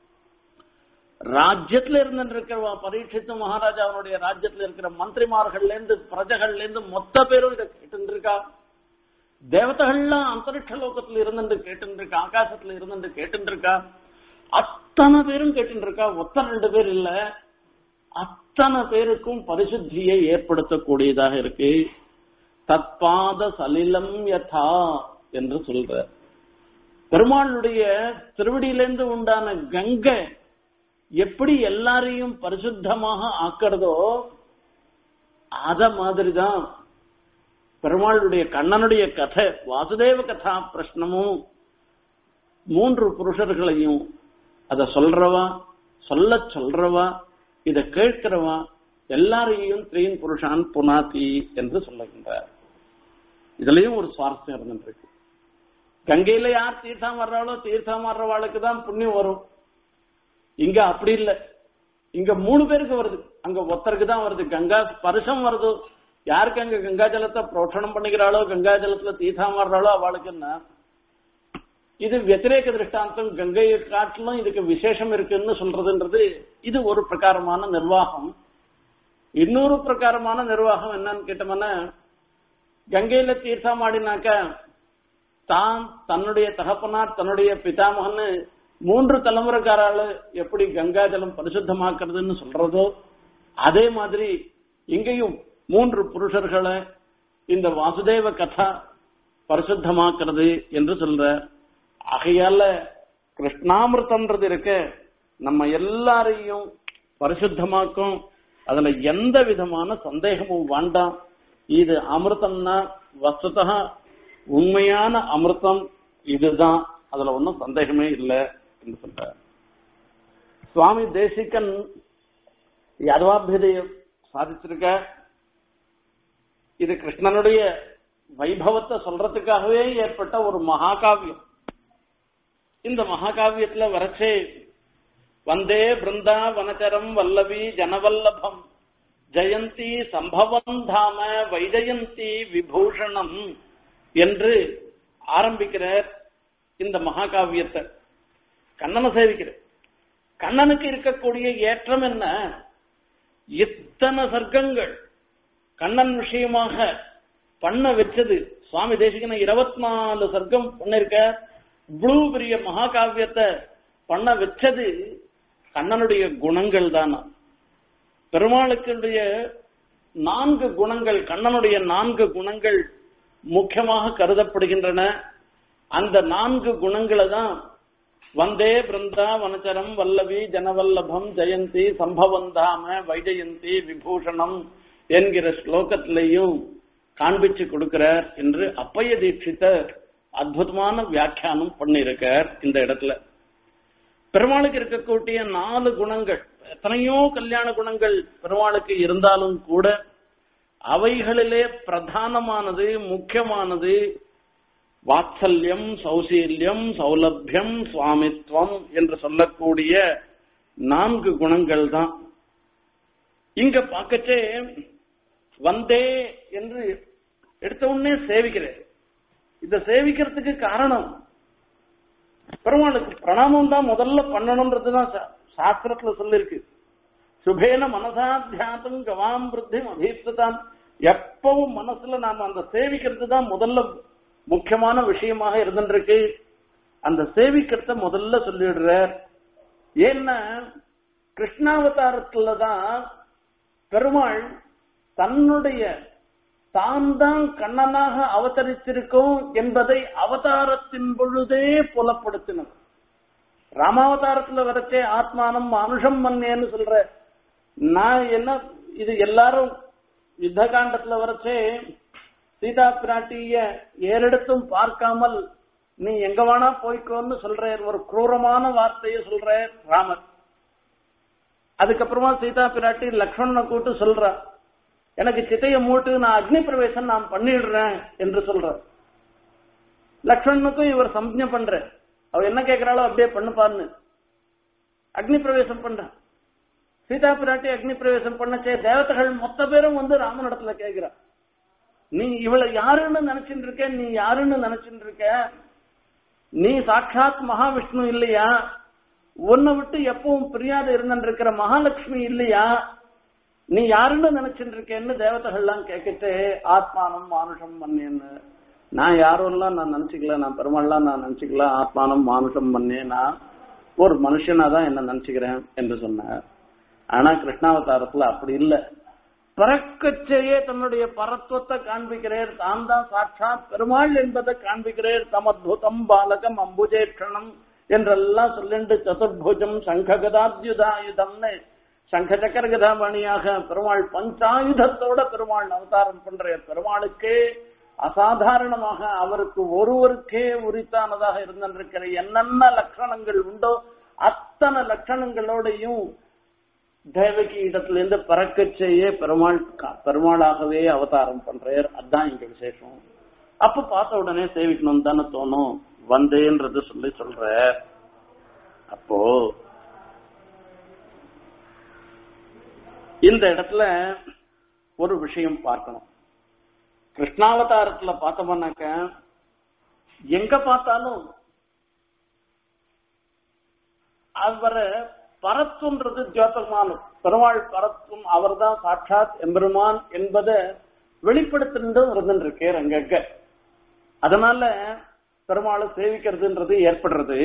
ராஜ்யத்துல இருந்துட்டு இருக்கிற பரீட்சித்து மகாராஜா அவனுடைய ராஜ்யத்துல இருக்கிற மந்திரிமார்கள்ல இருந்து பிரஜகள்ல இருந்து மொத்த பேரும் இதை கேட்டு இருக்கா தேவதைகள்லாம் அந்தரிக்ஷ லோகத்துல இருந்துட்டு கேட்டு இருக்கா ஆகாசத்துல இருந்துட்டு கேட்டு இருக்கா அத்தனை பேரும் கேட்டு இருக்கா ஒத்த ரெண்டு பேர் இல்ல அத்தனை பேருக்கும் பரிசுத்தியை ஏற்படுத்தக்கூடியதாக இருக்கு தற்பாத சலிலம் யதா என்று சொல்ற பெருமாளுடைய திருவடியிலிருந்து உண்டான கங்கை எப்படி எல்லாரையும் பரிசுத்தமாக ஆக்கிறதோ அத மாதிரிதான் பெருமாளுடைய கண்ணனுடைய கதை வாசுதேவ கதா பிரஷ்னமும் மூன்று புருஷர்களையும் அத சொல்றவா சொல்ல சொல்றவா இத கேட்கிறவா எல்லாரையும் த்ரீன் புருஷான் புனாதி என்று சொல்லுகின்றார் இதுலயும் ஒரு சுவாரஸ்யம் இருந்துருக்கு கங்கையில யார் தீர்த்தம் வர்றாளோ தீர்த்தம் வர்றவாளுக்கு தான் புண்ணியம் வரும் இங்க அப்படி இல்ல இங்க மூணு பேருக்கு வருது அங்க ஒருத்தருக்கு தான் வருது கங்கா ஸ்பர்ஷம் வருது யாருக்கு அங்க கங்கா ஜலத்தை புரோஷணம் பண்ணிக்கிறாளோ கங்கா ஜலத்துல தீர்த்தம் வர்றாளோ அவளுக்குன்னா இது வத்திரேக திருஷ்டாந்தம் கங்கையை காட்டிலும் இதுக்கு விசேஷம் இருக்குன்னு சொல்றதுன்றது இது ஒரு பிரகாரமான நிர்வாகம் இன்னொரு பிரகாரமான நிர்வாகம் என்னன்னு கேட்டோம்னா கங்கையில தீர்த்தம் ஆடினாக்க தான் தன்னுடைய தகப்பனார் தன்னுடைய பிதாமகன்னு மூன்று தலைமுறைக்காரால எப்படி கங்கா ஜலம் பரிசுத்தமாக்குறதுன்னு சொல்றதோ அதே மாதிரி இங்கேயும் மூன்று புருஷர்களை இந்த வாசுதேவ கதா பரிசுத்தமாக்குறது என்று சொல்ற ஆகையால கிருஷ்ணாமிர்தம்ன்றது இருக்க நம்ம எல்லாரையும் பரிசுத்தமாக்கும் அதுல எந்த விதமான சந்தேகமும் வேண்டாம் இது அமிர்தம்னா வஸ்துதா உண்மையான அமிர்தம் இதுதான் அதுல ஒன்றும் சந்தேகமே இல்லை என்று சொல்ற சுவாமி தேசிகன் யாதவாபியதைய சாதிச்சிருக்க இது கிருஷ்ணனுடைய வைபவத்தை சொல்றதுக்காகவே ஏற்பட்ட ஒரு மகாகாவியம் இந்த மகாகாவியத்துல வரச்சே வந்தே பிருந்தா வனச்சரம் வல்லவி ஜனவல்லபம் ஜெயந்தி சம்பவம் தாம வைஜயந்தி விபூஷணம் என்று ஆரம்பிக்கிறார் இந்த மகாகாவியத்தை கண்ணனை சேவிக்கிறார் கண்ணனுக்கு இருக்கக்கூடிய ஏற்றம் என்ன இத்தனை சர்க்கங்கள் கண்ணன் விஷயமாக பண்ண வச்சது சுவாமி தேசிகனை இருபத்தி நாலு சர்க்கம் பண்ணிருக்க இவ்வளவு பெரிய மகாகாவியத்தை பண்ண வச்சது கண்ணனுடைய குணங்கள் தானா பெருமாளுக்குடைய நான்கு குணங்கள் கண்ணனுடைய நான்கு குணங்கள் முக்கியமாக கருதப்படுகின்றன அந்த நான்கு குணங்களை தான் வந்தே பிருந்தா வனச்சரம் வல்லவி ஜனவல்லபம் ஜெயந்தி சம்பவந்தாம வைஜயந்தி விபூஷணம் என்கிற ஸ்லோகத்திலையும் காண்பிச்சு கொடுக்கிறார் என்று அப்பைய தீட்சிதர் அற்புதமான வியாக்கியானம் பண்ணியிருக்கார் இந்த இடத்துல பெருமாளுக்கு இருக்கக்கூடிய நாலு குணங்கள் எத்தனையோ கல்யாண குணங்கள் பெருமாளுக்கு இருந்தாலும் கூட அவைகளிலே பிரதானமானது முக்கியமானது வாத்சல்யம் சௌசீல்யம் சௌலபியம் சுவாமித்வம் என்று சொல்லக்கூடிய நான்கு குணங்கள் தான் இங்க பார்க்கச்சே வந்தே என்று எடுத்த உடனே சேவிக்கிறேன் இத சேவிக்கிறதுக்கு காரணம் பெருமாளுக்கு பிரணாமம் தான் முதல்ல பண்ணணும்ன்றதுதான் சாஸ்திரத்துல சொல்லிருக்கு சுபேன மனசா தியானம் கவாம் விருத்தி அபீப்தான் எப்பவும் மனசுல நாம அந்த சேவிக்கிறது தான் முதல்ல முக்கியமான விஷயமாக இருந்துருக்கு அந்த சேவிக்கிறத முதல்ல சொல்லிடுறார் ஏன்னா கிருஷ்ணாவதாரத்துல தான் பெருமாள் தன்னுடைய தான் தான் கண்ணனாக அவதரித்திருக்கோம் என்பதை அவதாரத்தின் பொழுதே புலப்படுத்தினது ராமாவதாரத்துல வரச்சே ஆத்மானம் மானுஷம் மன்னேன்னு சொல்ற நான் என்ன இது எல்லாரும் யுத்த காண்டத்துல வரச்சே சீதா பிராட்டிய ஏறெடுத்தும் பார்க்காமல் நீ எங்க வேணா போய்க்கோன்னு சொல்ற ஒரு குரூரமான வார்த்தையை சொல்ற ராமர் அதுக்கப்புறமா சீதா பிராட்டி லக்ஷ்மணனை கூட்டு சொல்றா எனக்கு சித்தைய மூட்டு நான் அக்னி பிரவேசம் நான் பண்ணிடுறேன் என்று சொல்ற லக்ஷ்மணனுக்கும் இவர் சம்ஜை பண்ற அவ என்ன கேட்கிறாளோ அப்படியே பண்ணுப்பான்னு அக்னி பிரவேசம் பண்ற சீதா பிராட்டி அக்னி பிரவேசம் பண்ணச்சே தேவதைகள் மொத்த பேரும் வந்து ராமனிடத்துல கேட்கிறா நீ இவளை யாருன்னு நினைச்சுட்டு இருக்க நீ யாருன்னு நினைச்சுட்டு இருக்க நீ சாட்சாத் மகாவிஷ்ணு இல்லையா உன்னை விட்டு எப்பவும் பிரியாத இருந்திருக்கிற மகாலட்சுமி இல்லையா நீ யாருன்னு நினைச்சுட்டு இருக்கேன்னு தேவதைகள்லாம் கேட்கிட்டு ஆத்மானம் மானுஷம் மன்னேன்னு நான் யாரும் எல்லாம் நான் நினைச்சுக்கல நான் பெருமாள்லாம் நான் நினைச்சுக்கல ஆத்மானம் மானுஷம் மன்னே நான் ஒரு மனுஷனா தான் என்ன நினைச்சுக்கிறேன் என்று சொன்னார் ஆனா கிருஷ்ணாவதாரத்துல அப்படி இல்லை பிறக்கச்சேயே தன்னுடைய பரத்துவத்தை காண்பிக்கிறேர் தான் தான் சாட்சாத் பெருமாள் என்பதை காண்பிக்கிறேர் தமத்புதம் பாலகம் அம்புஜேட்சணம் என்றெல்லாம் சொல்லிண்டு சதுர்புஜம் சங்ககதாத்யுதாயுதம்னு சங்க சக்கர கதாமணியாக பெருமாள் பஞ்சாயுதத்தோட பெருமாள் அவதாரம் பண்ற பெருமாளுக்கே அசாதாரணமாக அவருக்கு ஒருவருக்கே உரித்தானதாக இருந்திருக்கிற என்னென்ன லட்சணங்கள் உண்டோ அத்தனை லட்சணங்களோடையும் தேவகி இடத்துல இருந்து பறக்க செய்ய பெருமாள் பெருமாளாகவே அவதாரம் பண்றார் அதான் இங்க விசேஷம் அப்ப பார்த்த உடனே சேவிக்கணும் தானே தோணும் வந்தேன்றது சொல்லி சொல்ற அப்போ இந்த இடத்துல ஒரு விஷயம் பார்க்கணும் கிருஷ்ணாவதாரத்துல பார்த்தோம்னாக்க எங்க பார்த்தாலும் அவரை பரத்துன்றது ஜோதகமானம் பெருமாள் பரத்தும் அவர்தான் சாட்சாத் எம்பெருமான் என்பதை வெளிப்படுத்திட்டு இருந்துருக்கார் அங்கங்க அதனால பெருமாளை சேவிக்கிறதுன்றது ஏற்படுறது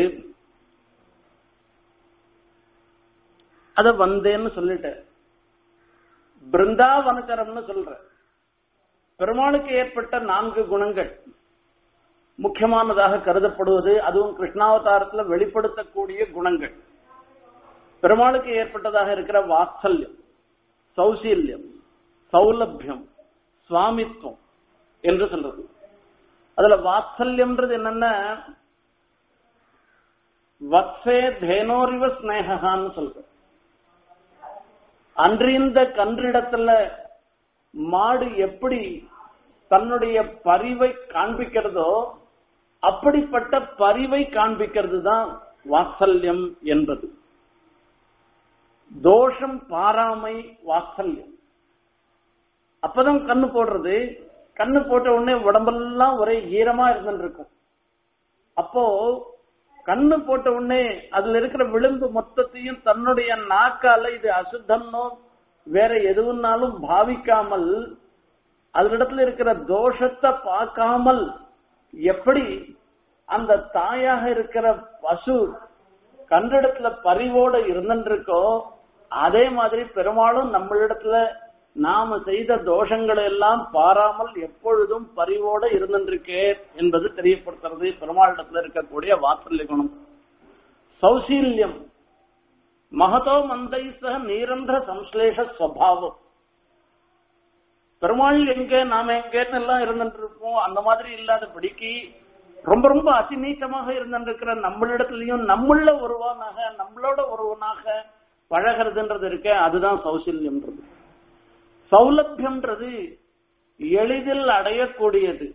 அத வந்தேன்னு சொல்லிட்டேன் பிருந்தாவனகரம்னு சொல்ற பெருமாளுக்கு ஏற்பட்ட நான்கு குணங்கள் முக்கியமானதாக கருதப்படுவது அதுவும் கிருஷ்ணாவதாரத்துல வெளிப்படுத்தக்கூடிய குணங்கள் பெருமாளுக்கு ஏற்பட்டதாக இருக்கிற வாத்சல்யம் சௌசீல்யம் சௌலபியம் சுவாமித்வம் என்று சொல்றது அதுல வாத்சல்யம்ன்றது என்னன்னா வத்சே தேனோரிவ ஸ்னேகான்னு சொல்ற அன்றிந்த கன்றிடத்துல மாடு எப்படி தன்னுடைய பரிவை காண்பிக்கிறதோ அப்படிப்பட்ட பரிவை காண்பிக்கிறது தான் வாத்சல்யம் என்பது தோஷம் பாராமை வாத்சல்யம் அப்பதான் கண்ணு போடுறது கண்ணு போட்ட உடனே உடம்பெல்லாம் ஒரே ஈரமா இருந்துட்டு இருக்கும் அப்போ கண்ணு போட்ட உடனே அதுல இருக்கிற விளிம்பு மொத்தத்தையும் தன்னுடைய நாக்கால இது அசுத்தம்னோ வேற எதுவுன்னாலும் பாவிக்காமல் அதனிடத்துல இருக்கிற தோஷத்தை பார்க்காமல் எப்படி அந்த தாயாக இருக்கிற பசு கன்றிடத்துல பரிவோட இருந்துருக்கோ அதே மாதிரி பெருமாளும் நம்மளிடத்துல நாம செய்த தோஷங்களை எல்லாம் பாராமல் எப்பொழுதும் பரிவோட இருந்துருக்கே என்பது தெரியப்படுத்துறது பெருமாளிடத்துல இருக்கக்கூடிய வாத்சல்ய குணம் சௌசீல்யம் மகதோ மந்தை சக நீரன்ற சம்ஸ்லேஷ ஸ்வபாவம் பெருமாள் எங்க நாம எங்கன்னு எல்லாம் இருந்துட்டு இருப்போம் அந்த மாதிரி இல்லாதபடிக்கு ரொம்ப ரொம்ப அதிநீச்சமாக இருந்திருக்கிற நம்மளிடத்துலயும் நம்மள ஒருவனாக நம்மளோட ஒருவனாக பழகிறதுன்றது இருக்க அதுதான் சௌசல்யம்ன்றது சௌலபியம்ன்றது எளிதில் அடையக்கூடியது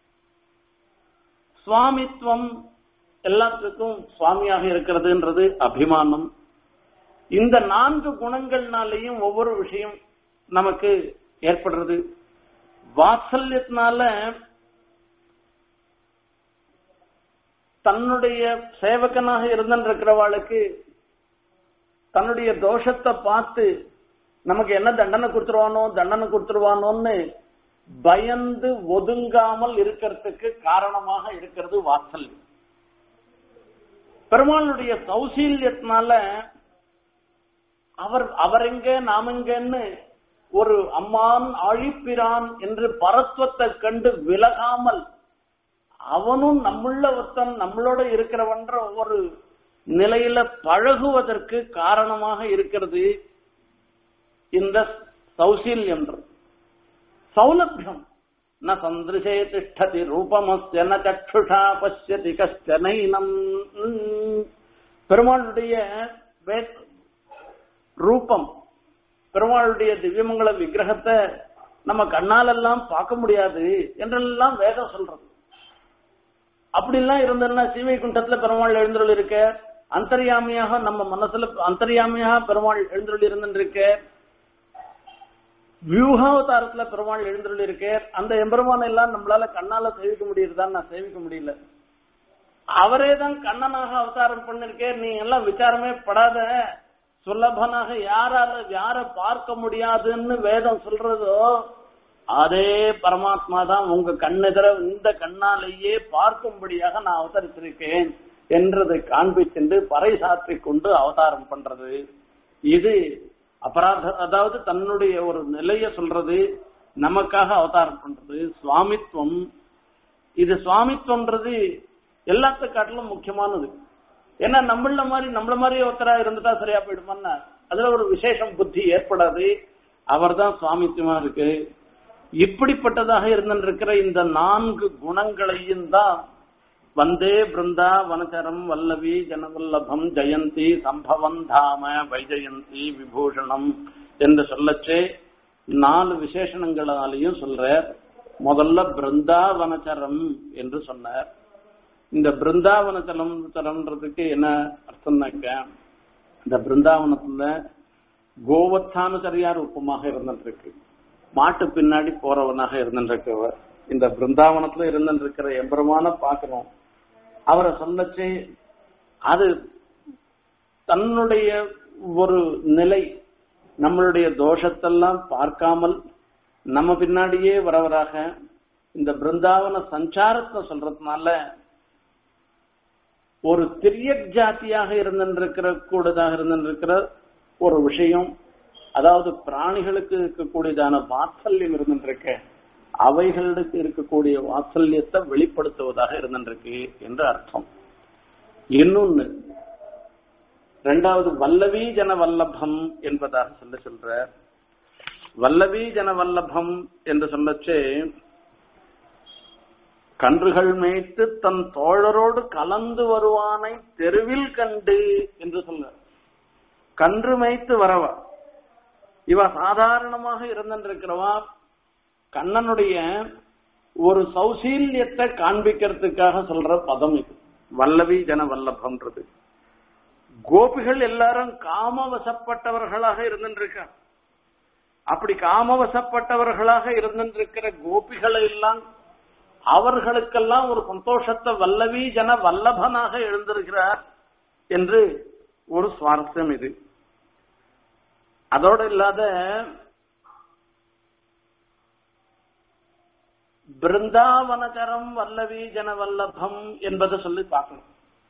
சுவாமித்துவம் எல்லாத்துக்கும் சுவாமியாக இருக்கிறதுன்றது அபிமானம் இந்த நான்கு குணங்கள்னாலேயும் ஒவ்வொரு விஷயம் நமக்கு ஏற்படுறது வாத்சல்யத்தினால தன்னுடைய சேவகனாக இருந்திருக்கிறவாளுக்கு தன்னுடைய தோஷத்தை பார்த்து நமக்கு என்ன தண்டனை கொடுத்துருவானோ தண்டனை கொடுத்துருவானோன்னு பயந்து ஒதுங்காமல் இருக்கிறதுக்கு காரணமாக இருக்கிறது வாத்சல்யம் பெருமாளுடைய சௌசீல்யத்தினால அவர் அவர் எங்க நாம் எங்கன்னு ஒரு அம்மான் அழிப்பிரான் என்று பரத்வத்தை கண்டு விலகாமல் அவனும் நம்முள்ள ஒருத்தன் நம்மளோட இருக்கிறவன்ற ஒரு நிலையில பழகுவதற்கு காரணமாக இருக்கிறது இந்த சௌசீல்யம் சௌலபியம் ந சந்திருஷே திஷ்டதி ரூபமஸ்ய ந சக்ஷுஷா பசியதி கஷ்டனைனம் பெருமாளுடைய ரூபம் பெருமாளுடைய திவ்யமங்கல விக்கிரகத்தை நம்ம கண்ணாலெல்லாம் பார்க்க முடியாது என்றெல்லாம் வேதம் சொல்றது அப்படிலாம் இருந்ததுன்னா சீவைகுண்டத்துல பெருமாள் எழுந்தருள் இருக்க அந்தர்யாமியாக நம்ம மனசுல அந்தர்யாமியாக பெருமாள் எழுந்தருள் இருந்திருக்க வியூகாவதாரத்துல பெருமாள் எழுந்தருள் இருக்க அந்த எம்பெருமான எல்லாம் நம்மளால கண்ணால சேவிக்க முடியுதுதான் நான் சேவிக்க முடியல அவரே தான் கண்ணனாக அவதாரம் பண்ணிருக்கேன் நீ எல்லாம் விசாரமே படாத சுலபனாக யாரால யார பார்க்க முடியாதுன்னு வேதம் சொல்றதோ அதே பரமாத்மா தான் உங்க கண்ணெதிர இந்த கண்ணாலேயே பார்க்கும்படியாக நான் அவதரித்திருக்கேன் என்றதை காண்பிச்சென்று பறை சாற்றி கொண்டு அவதாரம் பண்றது இது அபராத அதாவது தன்னுடைய ஒரு நிலைய சொல்றது நமக்காக அவதாரம் பண்றது சுவாமித்துவம் இது சுவாமித்துவன்றது எல்லாத்த காட்டிலும் முக்கியமானது ஏன்னா நம்மள மாதிரி நம்மள மாதிரி ஒருத்தரா இருந்துட்டா சரியா போயிடுமான்னா அதுல ஒரு விசேஷம் புத்தி ஏற்படாது அவர் தான் சுவாமித்துவமா இருக்கு இப்படிப்பட்டதாக இருந்திருக்கிற இந்த நான்கு குணங்களையும் தான் வந்தே பிருந்தா வனச்சரம் வல்லவி ஜனவல்லபம் ஜெயந்தி சம்பவம் தாம வைஜயந்தி விபூஷணம் என்று சொல்லச்சே நாலு விசேஷணங்களாலையும் சொல்ற முதல்ல பிருந்தாவனச்சரம் என்று சொன்னார் இந்த பிருந்தாவன தலம் தலம்ன்றதுக்கு என்ன அர்த்தம்னாக்க இந்த பிருந்தாவனத்துல கோவத்தானுச்சரியா ரூபமாக இருந்துட்டு இருக்கு மாட்டு பின்னாடி போறவனாக இருந்துருக்கவர் இந்த பிருந்தாவனத்துல இருந்துருக்கிற எம்பெருமான பாக்குறோம் அவரை சொல்லச்சு அது தன்னுடைய ஒரு நிலை நம்மளுடைய தோஷத்தெல்லாம் பார்க்காமல் நம்ம பின்னாடியே வரவராக இந்த பிருந்தாவன சஞ்சாரத்தை சொல்றதுனால ஒரு திரிய ஜாத்தியாக இருந்திருக்கிற கூடதாக இருந்திருக்கிற ஒரு விஷயம் அதாவது பிராணிகளுக்கு இருக்கக்கூடியதான வாத்சல்யம் இருந்துருக்க அவைகளுக்கு இருக்கக்கூடிய வாத்சல்யத்தை வெளிப்படுத்துவதாக இருந்திருக்கு என்று அர்த்தம் இன்னொன்னு ரெண்டாவது வல்லவி ஜன வல்லபம் என்பதாக சொல்ல சொல்ற வல்லவி ஜன வல்லபம் என்று சொல்லச்சே கன்றுகள் மேய்த்து தன் தோழரோடு கலந்து வருவானை தெருவில் கண்டு என்று சொல்ல கன்று மேய்த்து வரவா இவ சாதாரணமாக இருந்திருக்கிறவா கண்ணனுடைய ஒரு சௌசீல்யத்தை காண்பிக்கிறதுக்காக சொல்ற பதம் இது வல்லவி ஜன வல்லபம்ன்றது கோபிகள் எல்லாரும் காமவசப்பட்டவர்களாக இருந்திருக்க அப்படி காமவசப்பட்டவர்களாக இருந்திருக்கிற கோபிகளை எல்லாம் அவர்களுக்கெல்லாம் ஒரு சந்தோஷத்தை வல்லவி ஜன வல்லபனாக எழுந்திருக்கிறார் என்று ஒரு சுவாரஸ்யம் இது அதோடு இல்லாத பிருந்தாவனகரம் வல்லவி ஜன வல்லபம் என்பதை சொல்லி பார்க்கணும்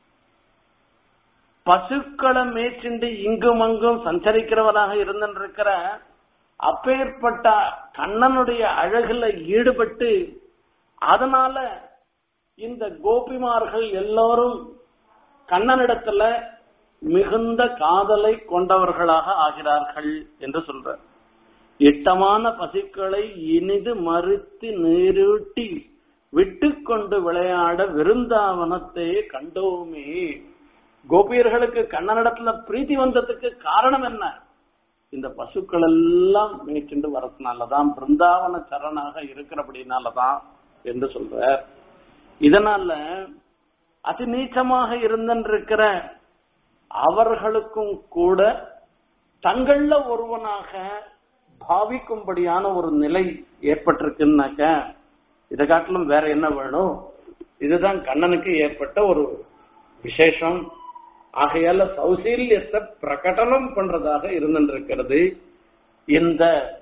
பசுக்களை மேய்ச்சிண்டு இங்கும் அங்கும் சஞ்சரிக்கிறவராக இருந்திருக்கிற அப்பேற்பட்ட கண்ணனுடைய அழகுல ஈடுபட்டு அதனால இந்த கோபிமார்கள் எல்லோரும் கண்ணனிடத்துல மிகுந்த காதலை கொண்டவர்களாக ஆகிறார்கள் என்று சொல்ற இட்டமான பசுக்களை இனிது மறுத்து நீரூட்டி விட்டு கொண்டு விளையாட விருந்தாவனத்தை கண்டோமே கோபியர்களுக்கு கண்ணனிடத்துல பிரீத்தி வந்ததுக்கு காரணம் என்ன இந்த பசுக்கள் எல்லாம் மேய்ச்சிண்டு வரதுனாலதான் பிருந்தாவன சரணாக இருக்கிறபடினாலதான் என்று சொல்ற இதனால அதி நீச்சமாக இருந்திருக்கிற அவர்களுக்கும் கூட தங்கள்ல ஒருவனாக பாவிக்கும்படியான ஒரு நிலை ஏற்பட்டிருக்குன்னாக்க இதை காட்டிலும் வேற என்ன வேணும் இதுதான் கண்ணனுக்கு ஏற்பட்ட ஒரு விசேஷம் ஆகையால சௌசீல்யத்தை பிரகடனம் பண்றதாக இருந்திருக்கிறது இந்த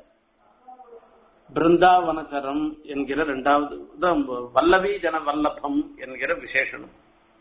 பிருந்தாவனகரம் என்கிற இரண்டாவது வல்லவி ஜன வல்லபம் என்கிற விசேஷனம்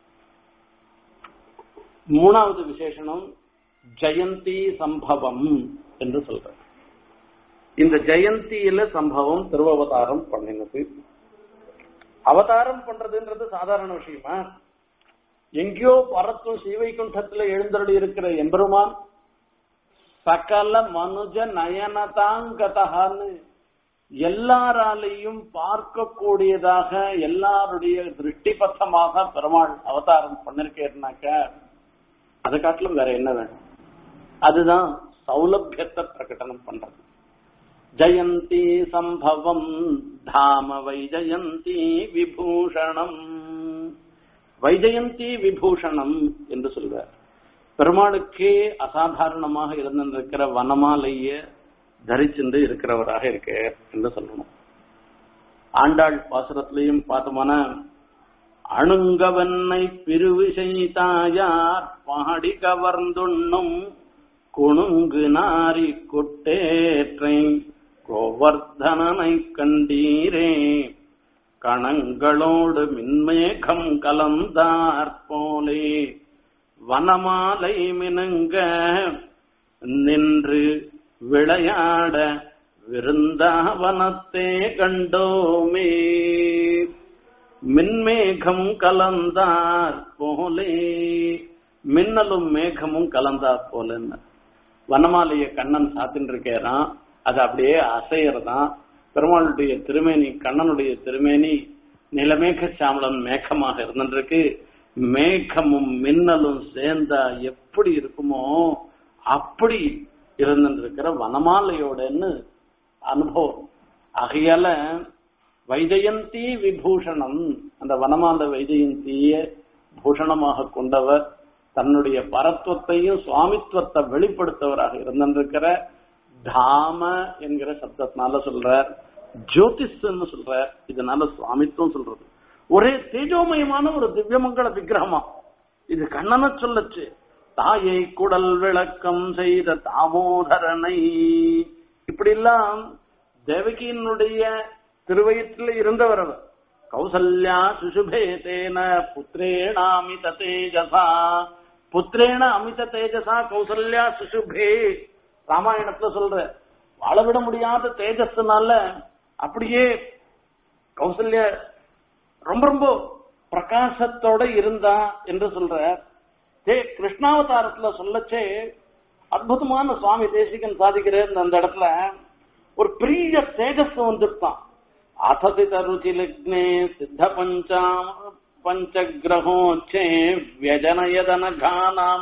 மூணாவது விசேஷனம் ஜெயந்தி சம்பவம் என்று சொல்ற இந்த ஜெயந்தியில சம்பவம் திருவவதாரம் பண்ணினது அவதாரம் பண்றதுன்றது சாதாரண விஷயமா எங்கேயோ பரத்தும் ஸ்ரீவைகுண்டத்துல எழுந்தருளி இருக்கிற எம்பெருமான் சகல மனுஜ நயனதாங்கதகான்னு எல்லாராலையும் பார்க்கக்கூடியதாக எல்லாருடைய திருஷ்டிபத்தமாக பெருமாள் அவதாரம் பண்ணிருக்கேன்னாக்க அதை காட்டிலும் வேற என்ன வேணும் அதுதான் சௌலபியத்தை பிரகடனம் பண்றது ஜெயந்தி சம்பவம் தாம வைஜயந்தி விபூஷணம் வைஜயந்தி விபூஷணம் என்று சொல்வார் பெருமாளுக்கே அசாதாரணமாக இருந்திருக்கிற வனமாலைய தரிச்சிருந்து இருக்கிறவராக இருக்க என்று சொல்லணும் ஆண்டாள் பாசுரத்திலையும் பார்த்தோம்னா அணுங்கவன்னை பிரிவிசை தாயார் பாடி கவர்ந்துண்ணும் குணுங்கு நாரி குட்டேற்றை கோவர்தனனை கண்டீரே கணங்களோடு மின்மேகம் கலந்தார் போலே வனமாலை மினுங்க நின்று விளையாட விருந்தாவனத்தே கண்டோமே மின்மேகம் கலந்தார் போலே மின்னலும் மேகமும் கலந்தார் போலன்னு வனமாலைய கண்ணன் சாத்தின்னு இருக்கேறான் அது அப்படியே அசையறதான் பெருமாளுடைய திருமேனி கண்ணனுடைய திருமேனி நிலமேக சாமலம் மேகமாக இருந்திருக்கு மேகமும் மின்னலும் சேர்ந்தா எப்படி இருக்குமோ அப்படி இருந்திருக்கிற வனமாலையோடன்னு அனுபவம் ஆகையால வைஜயந்தி விபூஷணம் அந்த வனமால வைஜயந்திய பூஷணமாக கொண்டவர் தன்னுடைய பரத்துவத்தையும் சுவாமித்துவத்தை வெளிப்படுத்தவராக இருந்திருக்கிற தாம என்கிற சப்தத்தினால சொல்றார் ஜோதிஷ்ன்னு சொல்றார் இதனால சுவாமித்துவம் சொல்றது ஒரே தேஜோமயமான ஒரு திவ்யமங்கள விக்கிரகமா இது கண்ணன சொல்லச்சு தாயை குடல் விளக்கம் செய்த தாமோதரனை இப்படி எல்லாம் தேவகியினுடைய திருவயிற்றில் இருந்தவர் அவர் கௌசல்யா சுசுபேதேன புத்திரேண அமித தேஜசா புத்திரேண அமித தேஜசா கௌசல்யா சுசுபே ராமாயணத்துல சொல்ற வாழவிட முடியாத தேஜஸ்னால அப்படியே கௌசல்ய ரொம்ப ரொம்ப பிரகாசத்தோட இருந்தா என்று சொல்ற தே கிருஷ்ணாவதாரத்துல சொல்லச்சே அற்புதமான சுவாமி தேசிகன் சாதிக்கிறேன் அந்த இடத்துல ஒரு பெரிய தேஜஸ் வந்துட்டான் அசதித ருச்சி லக்னே சித்த பஞ்சா பஞ்சகிரகோச்சே வியஜனயதன கானாம்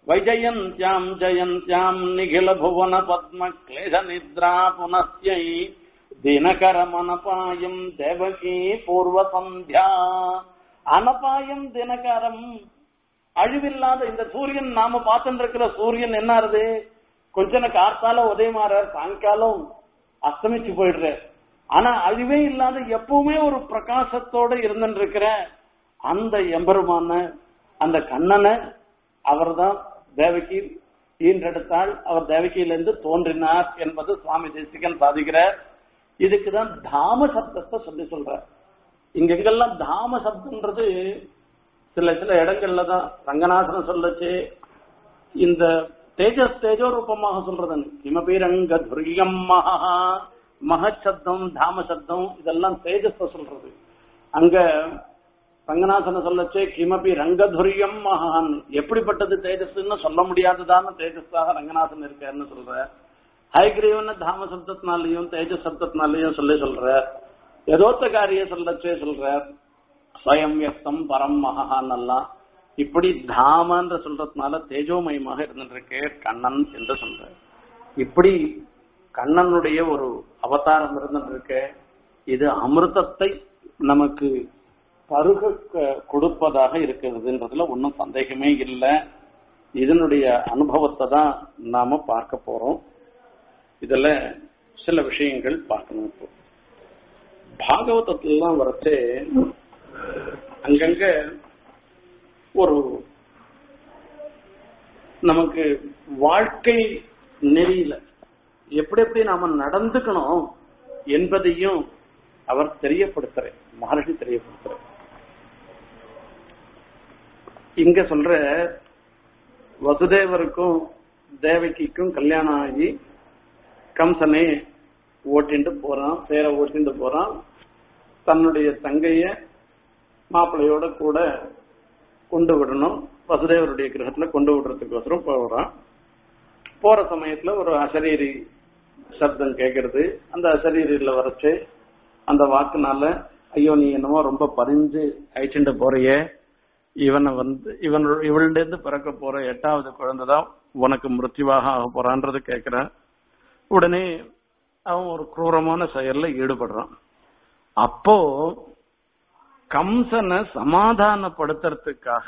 வைஜயந்தியாம் ஜயந்தியாம் நிகில புவன பத்ம கிளேச நித்ரா புனஸ்யை தினகரமனபாயம் தேவகி பூர்வ சந்தியா அனபாயம் தினகரம் அழிவில்லாத இந்த சூரியன் நாம பார்த்துட்டு இருக்கிற சூரியன் என்ன ஆறுது கொஞ்ச கார்த்தால உதயமாறார் சாயங்காலம் அஸ்தமிச்சு போயிடுற ஆனா அழிவே இல்லாத எப்பவுமே ஒரு பிரகாசத்தோட இருந்துட்டு இருக்கிற அந்த எம்பெருமான அந்த கண்ணனை அவர்தான் தேவகி ஈன்றெடுத்தால் அவர் தேவகியிலிருந்து தோன்றினார் என்பது சுவாமி தேசிகன் சாதிக்கிறார் இதுக்குதான் தாம சப்தத்தை சொல்லி சொல்றார் இங்கெங்கெல்லாம் தாம சப்தம்ன்றது சில சில இடங்கள்ல தான் ரங்கநாதன் சொல்லச்சு இந்த தேஜஸ் தேஜோ ரூபமாக சொல்றது கிமபி ரங்க துரியம் மகா மகச்சப்தம் தாம சப்தம் இதெல்லாம் தேஜஸ் சொல்றது அங்க ரங்கநாதன சொல்லச்சே கிமபி ரங்கதுரியம் மகான் எப்படிப்பட்டது தேஜஸ்ன்னு சொல்ல முடியாததான தேஜஸாக ரங்கநாதன் இருக்காருன்னு சொல்ற ஹைகிரீவன தாம சப்தத்தினாலையும் தேஜஸ் சப்தத்தினாலையும் சொல்லி சொல்ற எதோத்த காரிய சொல்லச்சே சொல்ற ஸ்வயம் வியக்தம் பரம் மகான் எல்லாம் இப்படி தாமன்ற சொல்றதுனால தேஜோமயமாக இருந்துருக்கு கண்ணன் என்று சொல்ற இப்படி கண்ணனுடைய ஒரு அவதாரம் இருந்துருக்கு இது அமிர்தத்தை நமக்கு பருக கொடுப்பதாக இருக்கிறதுன்றதுல ஒன்றும் சந்தேகமே இல்லை இதனுடைய அனுபவத்தை தான் நாம பார்க்க போறோம் இதுல சில விஷயங்கள் பார்க்கணும் இப்போ பாகவதத்திலாம் வரச்சே அங்கங்க ஒரு நமக்கு வாழ்க்கை நெறியில எப்படி எப்படி நாம நடந்துக்கணும் என்பதையும் அவர் தெரியப்படுத்துற மகர்ஷி தெரியப்படுத்துற இங்க சொல்ற வசுதேவருக்கும் தேவகிக்கும் கல்யாணம் ஆகி கம்சனே ஓட்டிட்டு போறான் சேர ஓட்டிட்டு போறான் தன்னுடைய தங்கைய மாப்பிள்ளையோட கூட கொண்டு விடணும் வசுதேவருடைய கிரகத்துல கொண்டு விடுறதுக்கோசரம் போறான் போற சமயத்துல ஒரு அசரீரி சப்தம் கேட்கறது அந்த அசரீரியில வரைச்சு அந்த வாக்குனால ஐயோ நீ என்னமோ ரொம்ப பறிஞ்சு அழிச்சுட்டு போறியே இவனை வந்து இவன் இவள்டேந்து பிறக்க போற எட்டாவது குழந்தை தான் உனக்கு மிருத்யுவாக ஆக போறான்றது கேட்கிறான் உடனே அவன் ஒரு குரூரமான செயல்ல ஈடுபடுறான் அப்போ கம்சனை சமாதானப்படுத்துறதுக்காக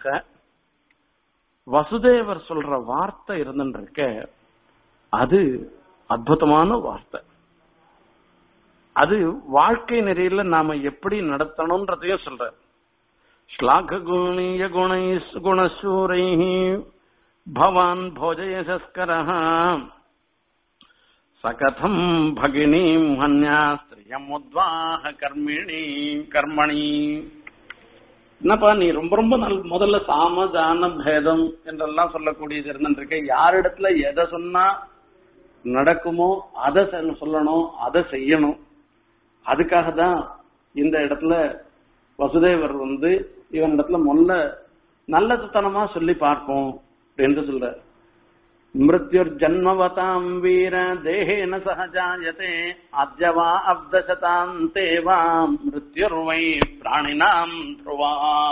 வசுதேவர் சொல்ற வார்த்தை இருந்துருக்க அது அற்புதமான வார்த்தை அது வாழ்க்கை நெறியில நாம எப்படி நடத்தணும்ன்றதையும் சொல்ற ஸ்லாக குணீய குணை குணசூரை பவான் போஜயசஸ்கரः சகதம் பகினீம் ஹன்யா ஸ்திரியம் உத்வாக கர்மிணி கர்மணி என்னப்பா நீ ரொம்ப ரொம்ப நல் முதல்ல சாம தான பேதம் என்றெல்லாம் சொல்லக்கூடியது இருந்துருக்க யாரிடத்துல எதை சொன்னா நடக்குமோ அதை சொல்லணும் அதை செய்யணும் அதுக்காக தான் இந்த இடத்துல வசுதேவர் வந்து இவன் இடத்துல முதல்ல நல்லதுத்தனமா சொல்லி பார்ப்போம் என்று சொல்ற மிருத்யுர் ஜன்மவதாம் வீர தேகேன சகஜாயதே அத்யவா அப்தசதாம் தேவா மிருத்யுர்வை பிராணினாம் துருவா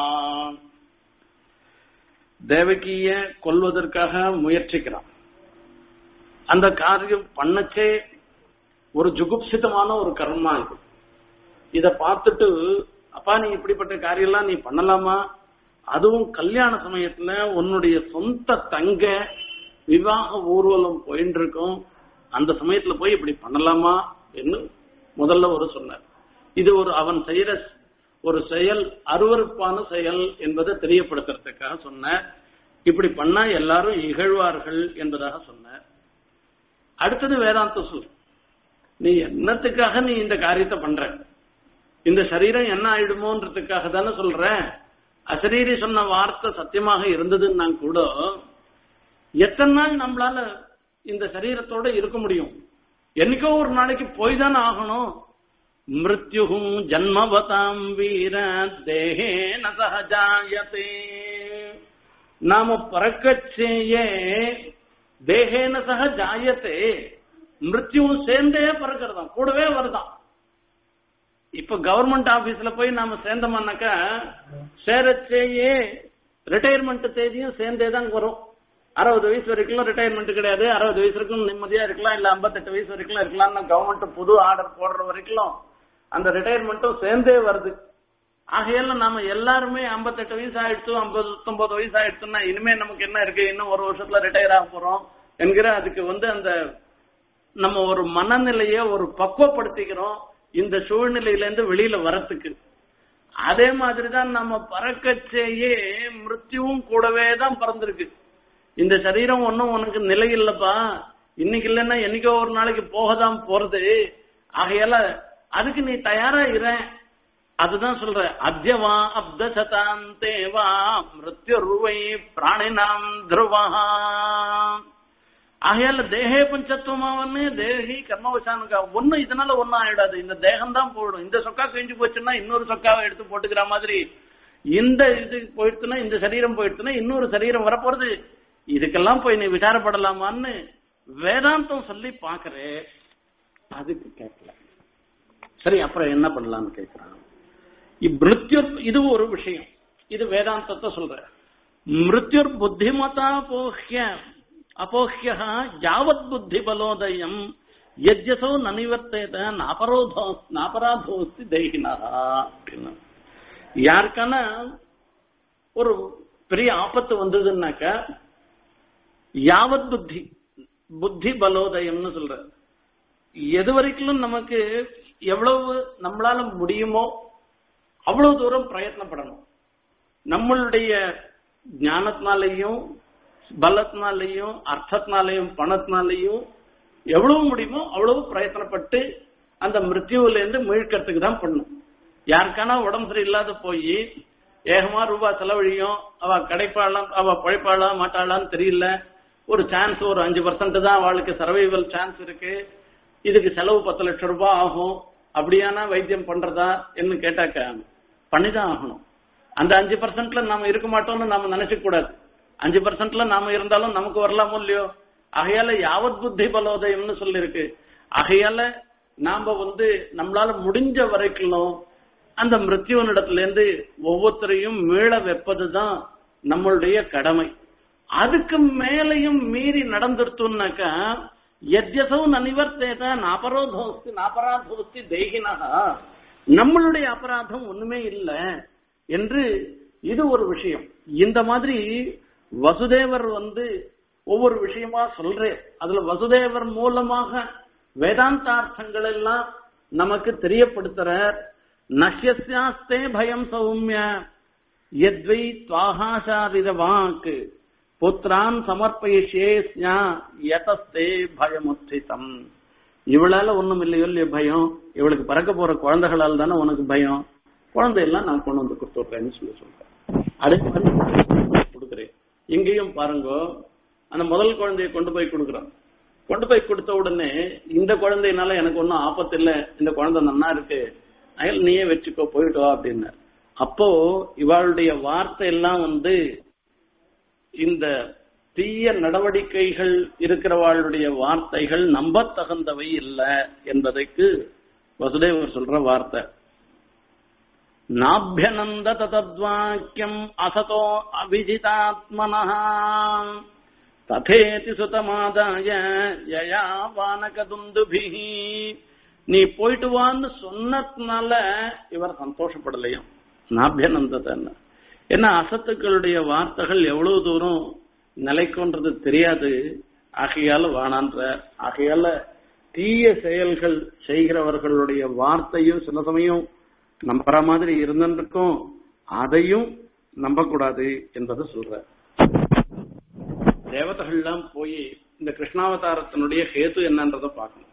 தேவகிய கொல்வதற்காக முயற்சிக்கிறான் அந்த காரியம் பண்ணச்சே ஒரு ஜுகுப்சிதமான ஒரு கர்மா இது இத பார்த்துட்டு அப்பா நீ இப்படிப்பட்ட காரியம்லாம் நீ பண்ணலாமா அதுவும் கல்யாண சமயத்துல உன்னுடைய சொந்த தங்க விவாக ஊர்வலம் போயின்னு இருக்கும் அந்த சமயத்துல போய் இப்படி பண்ணலாமா என்று முதல்ல ஒரு சொன்னார் இது ஒரு அவன் செய்யற ஒரு செயல் அருவறுப்பான செயல் என்பதை தெரியப்படுத்துறதுக்காக சொன்ன இப்படி பண்ணா எல்லாரும் இகழ்வார்கள் என்பதாக சொன்னார் அடுத்தது வேதாந்த சொல் நீ என்னத்துக்காக நீ இந்த காரியத்தை பண்ற இந்த சரீரம் என்ன ஆயிடுமோன்றதுக்காக தானே சொல்ற அசரீரி சொன்ன வார்த்தை சத்தியமாக இருந்ததுன்னா கூட எத்தனை நாள் நம்மளால இந்த சரீரத்தோட இருக்க முடியும் என்னைக்கோ ஒரு நாளைக்கு போய் தானே ஆகணும் மிருத்யுகும் ஜன்மவதாம் வீர தேகேன சகஜாயதே நாம பறக்கச்சேயே தேகேன சக ஜாயத்தே மிருத்யுவும் சேர்ந்தே பறக்கிறதாம் கூடவே வருதான் இப்ப கவர்மெண்ட் ஆபீஸ்ல போய் நாம சேர்ந்தோம்னாக்கா சேரச்சேயே ரிட்டையர்மெண்ட் தேதியும் சேர்ந்தே தான் வரும் அறுபது வயசு வரைக்கும் ரிட்டையர்மெண்ட் கிடையாது அறுபது வயசு வரைக்கும் நிம்மதியா இருக்கலாம் இல்ல ஐம்பத்தெட்டு வயசு வரைக்கும் இருக்கலாம்னு கவர்மெண்ட் புது ஆர்டர் போடுற வரைக்கும் அந்த ரிட்டையர்மெண்ட்டும் சேர்ந்தே வருது ஆகையால நாம எல்லாருமே ஐம்பத்தெட்டு வயசு ஆயிடுச்சு ஐம்பத்தொன்பது வயசு ஆயிடுச்சுன்னா இனிமே நமக்கு என்ன இருக்கு இன்னும் ஒரு வருஷத்துல ரிட்டையர் ஆக போறோம் என்கிற அதுக்கு வந்து அந்த நம்ம ஒரு மனநிலைய ஒரு பக்குவப்படுத்திக்கிறோம் இந்த சூழ்நிலையில இருந்து வெளியில வரத்துக்கு அதே மாதிரிதான் நம்ம பறக்கச்சேயே மிருத்யுவும் கூடவே தான் பறந்திருக்கு இந்த சரீரம் ஒன்னும் உனக்கு நிலை இல்லப்பா இன்னைக்கு இல்லைன்னா என்னைக்கோ ஒரு நாளைக்கு போகதான் போறது ஆகையால அதுக்கு நீ தயாரா இர அதுதான் சொல்ற அத்தியவா அப்த சதாந்தேவா மிருத்யுர்வை பிராணினாம் துருவா ஆகையால தேகே பஞ்சத்துவமாவன்னு தேகி கர்மவசானுக்கா ஒண்ணு இதனால ஒண்ணும் ஆயிடாது இந்த தேகம் தான் போயிடும் இந்த சொக்கா கிழிஞ்சு போச்சுன்னா இன்னொரு சொக்காவை எடுத்து போட்டுக்கிற மாதிரி இந்த இது போயிடுச்சுன்னா இந்த சரீரம் போயிடுச்சுன்னா இன்னொரு சரீரம் வரப்போறது இதுக்கெல்லாம் போய் நீ விசாரப்படலாமான்னு வேதாந்தம் சொல்லி பாக்குறே அதுக்கு கேட்கல சரி அப்புறம் என்ன பண்ணலாம்னு கேட்கிறான் மிருத்யுர் இது ஒரு விஷயம் இது வேதாந்தத்தை சொல்ற மிருத்யுர் புத்திமதா போஹ்ய அபோஹ்ய யாவத் புத்தி பலோதயம் எஜ்யசோ நனிவர்த்தேத நாபரோதோ நாபராதோஸ்தி தெய்கினா அப்படின்னு யாருக்கான ஒரு பெரிய ஆபத்து வந்ததுன்னாக்க யாவத் புத்தி புத்தி பலோதயம்னு சொல்ற எது வரைக்கும் நமக்கு எவ்வளவு நம்மளால முடியுமோ அவ்வளவு தூரம் பிரயத்னப்படணும் நம்மளுடைய ஞானத்தினாலையும் பலத்தினாலையும் அர்த்தத்தினாலையும் பணத்தினாலையும் எவ்வளவு முடியுமோ அவ்வளவு பிரயத்தனப்பட்டு அந்த மிருத்யுவில இருந்து மீழ்க்கிறதுக்கு தான் பண்ணும் யாருக்கான உடம்பு சரியில்லாத போய் ஏகமா ரூபாய் செலவழியும் அவ கிடைப்பாளாம் அவ பழைப்பாளா மாட்டாளான்னு தெரியல ஒரு சான்ஸ் ஒரு அஞ்சு பர்சன்ட் தான் அவளுக்கு சர்வைவல் சான்ஸ் இருக்கு இதுக்கு செலவு பத்து லட்சம் ரூபாய் ஆகும் அப்படியானா வைத்தியம் பண்றதா என்று கேட்டாக்க பண்ணிதான் ஆகணும் அந்த அஞ்சு பர்சன்ட்ல நாம இருக்க மாட்டோம்னு நாம நினைச்ச கூடாது அஞ்சு பர்சன்ட்ல நாம இருந்தாலும் நமக்கு வரலாமோ இல்லையோ ஆகையால யாவத் புத்தி பலோதயம்னு சொல்லிருக்கு ஆகையால நாம வந்து நம்மளால முடிஞ்ச வரைக்கும் அந்த மிருத்யுவனிடத்துல இருந்து ஒவ்வொருத்தரையும் மீள வைப்பதுதான் நம்மளுடைய கடமை அதுக்கு மேலையும் மீறி நடந்துருத்தோம்னாக்கா எத்யசோ நனிவர்த்தேத நாபரோதோஸ்தி நாபராதோஸ்தி தெய்கினா நம்மளுடைய அபராதம் ஒண்ணுமே இல்லை என்று இது ஒரு விஷயம் இந்த மாதிரி வசுதேவர் வந்து ஒவ்வொரு விஷயமா சொல்றேன் அதுல வசுதேவர் மூலமாக வேதாந்தார்த்தங்கள் எல்லாம் நமக்கு தெரியப்படுத்துறார் நஷ்யஸ்யாஸ்தே பயம் சௌமிய எத்வை துவாகாசாரித வாக்கு புத்திரான் சமர்ப்பயிஷே ஸ்யா யதஸ்தே பயமுத்திதம் இவளால ஒண்ணும் இல்லையோ இல்லையோ பயம் இவளுக்கு பிறக்க போற குழந்தைகளால் தானே உனக்கு பயம் குழந்தையெல்லாம் நான் கொண்டு வந்து கொடுத்துட்றேன்னு சொல்லி சொல்றேன் அதே மாதிரி கொடுக்குறேன் இங்கேயும் பாருங்க அந்த முதல் குழந்தைய கொண்டு போய் கொடுக்குறோம் கொண்டு போய் கொடுத்த உடனே இந்த குழந்தையினால எனக்கு ஒன்றும் ஆபத்து இல்லை இந்த குழந்தை நன்னா இருக்கு அயல் நீயே வச்சுக்கோ போயிட்டு வா அப்படின்னு அப்போ இவளுடைய வார்த்தை எல்லாம் வந்து இந்த தீய நடவடிக்கைகள் இருக்கிறவாளுடைய வார்த்தைகள் நம்பத்தகுந்தவை இல்லை என்பதைக்கு வசுதேவர் சொல்ற வார்த்தை நாபியனந்த தத்வாக்கியம் அசதோ அபிஜிதாத்மன ததேதி சுதமாதாய யயா வானகதுந்துபிஹி நீ போயிட்டு வான்னு சொன்னதுனால இவர் சந்தோஷப்படலையாம் நாபியனந்தத்தை ஏன்னா அசத்துக்களுடைய வார்த்தைகள் எவ்வளவு தூரம் நிலைக்கும்ன்றது தெரியாது ஆகையால வானான்ற ஆகையால தீய செயல்கள் செய்கிறவர்களுடைய வார்த்தையும் சில சமயம் நம்புற மாதிரி இருந்திருக்கும் அதையும் நம்பக்கூடாது என்பதை சொல்ற தேவதைகள்லாம் போய் இந்த கிருஷ்ணாவதாரத்தினுடைய ஹேத்து என்னன்றத பார்க்கணும்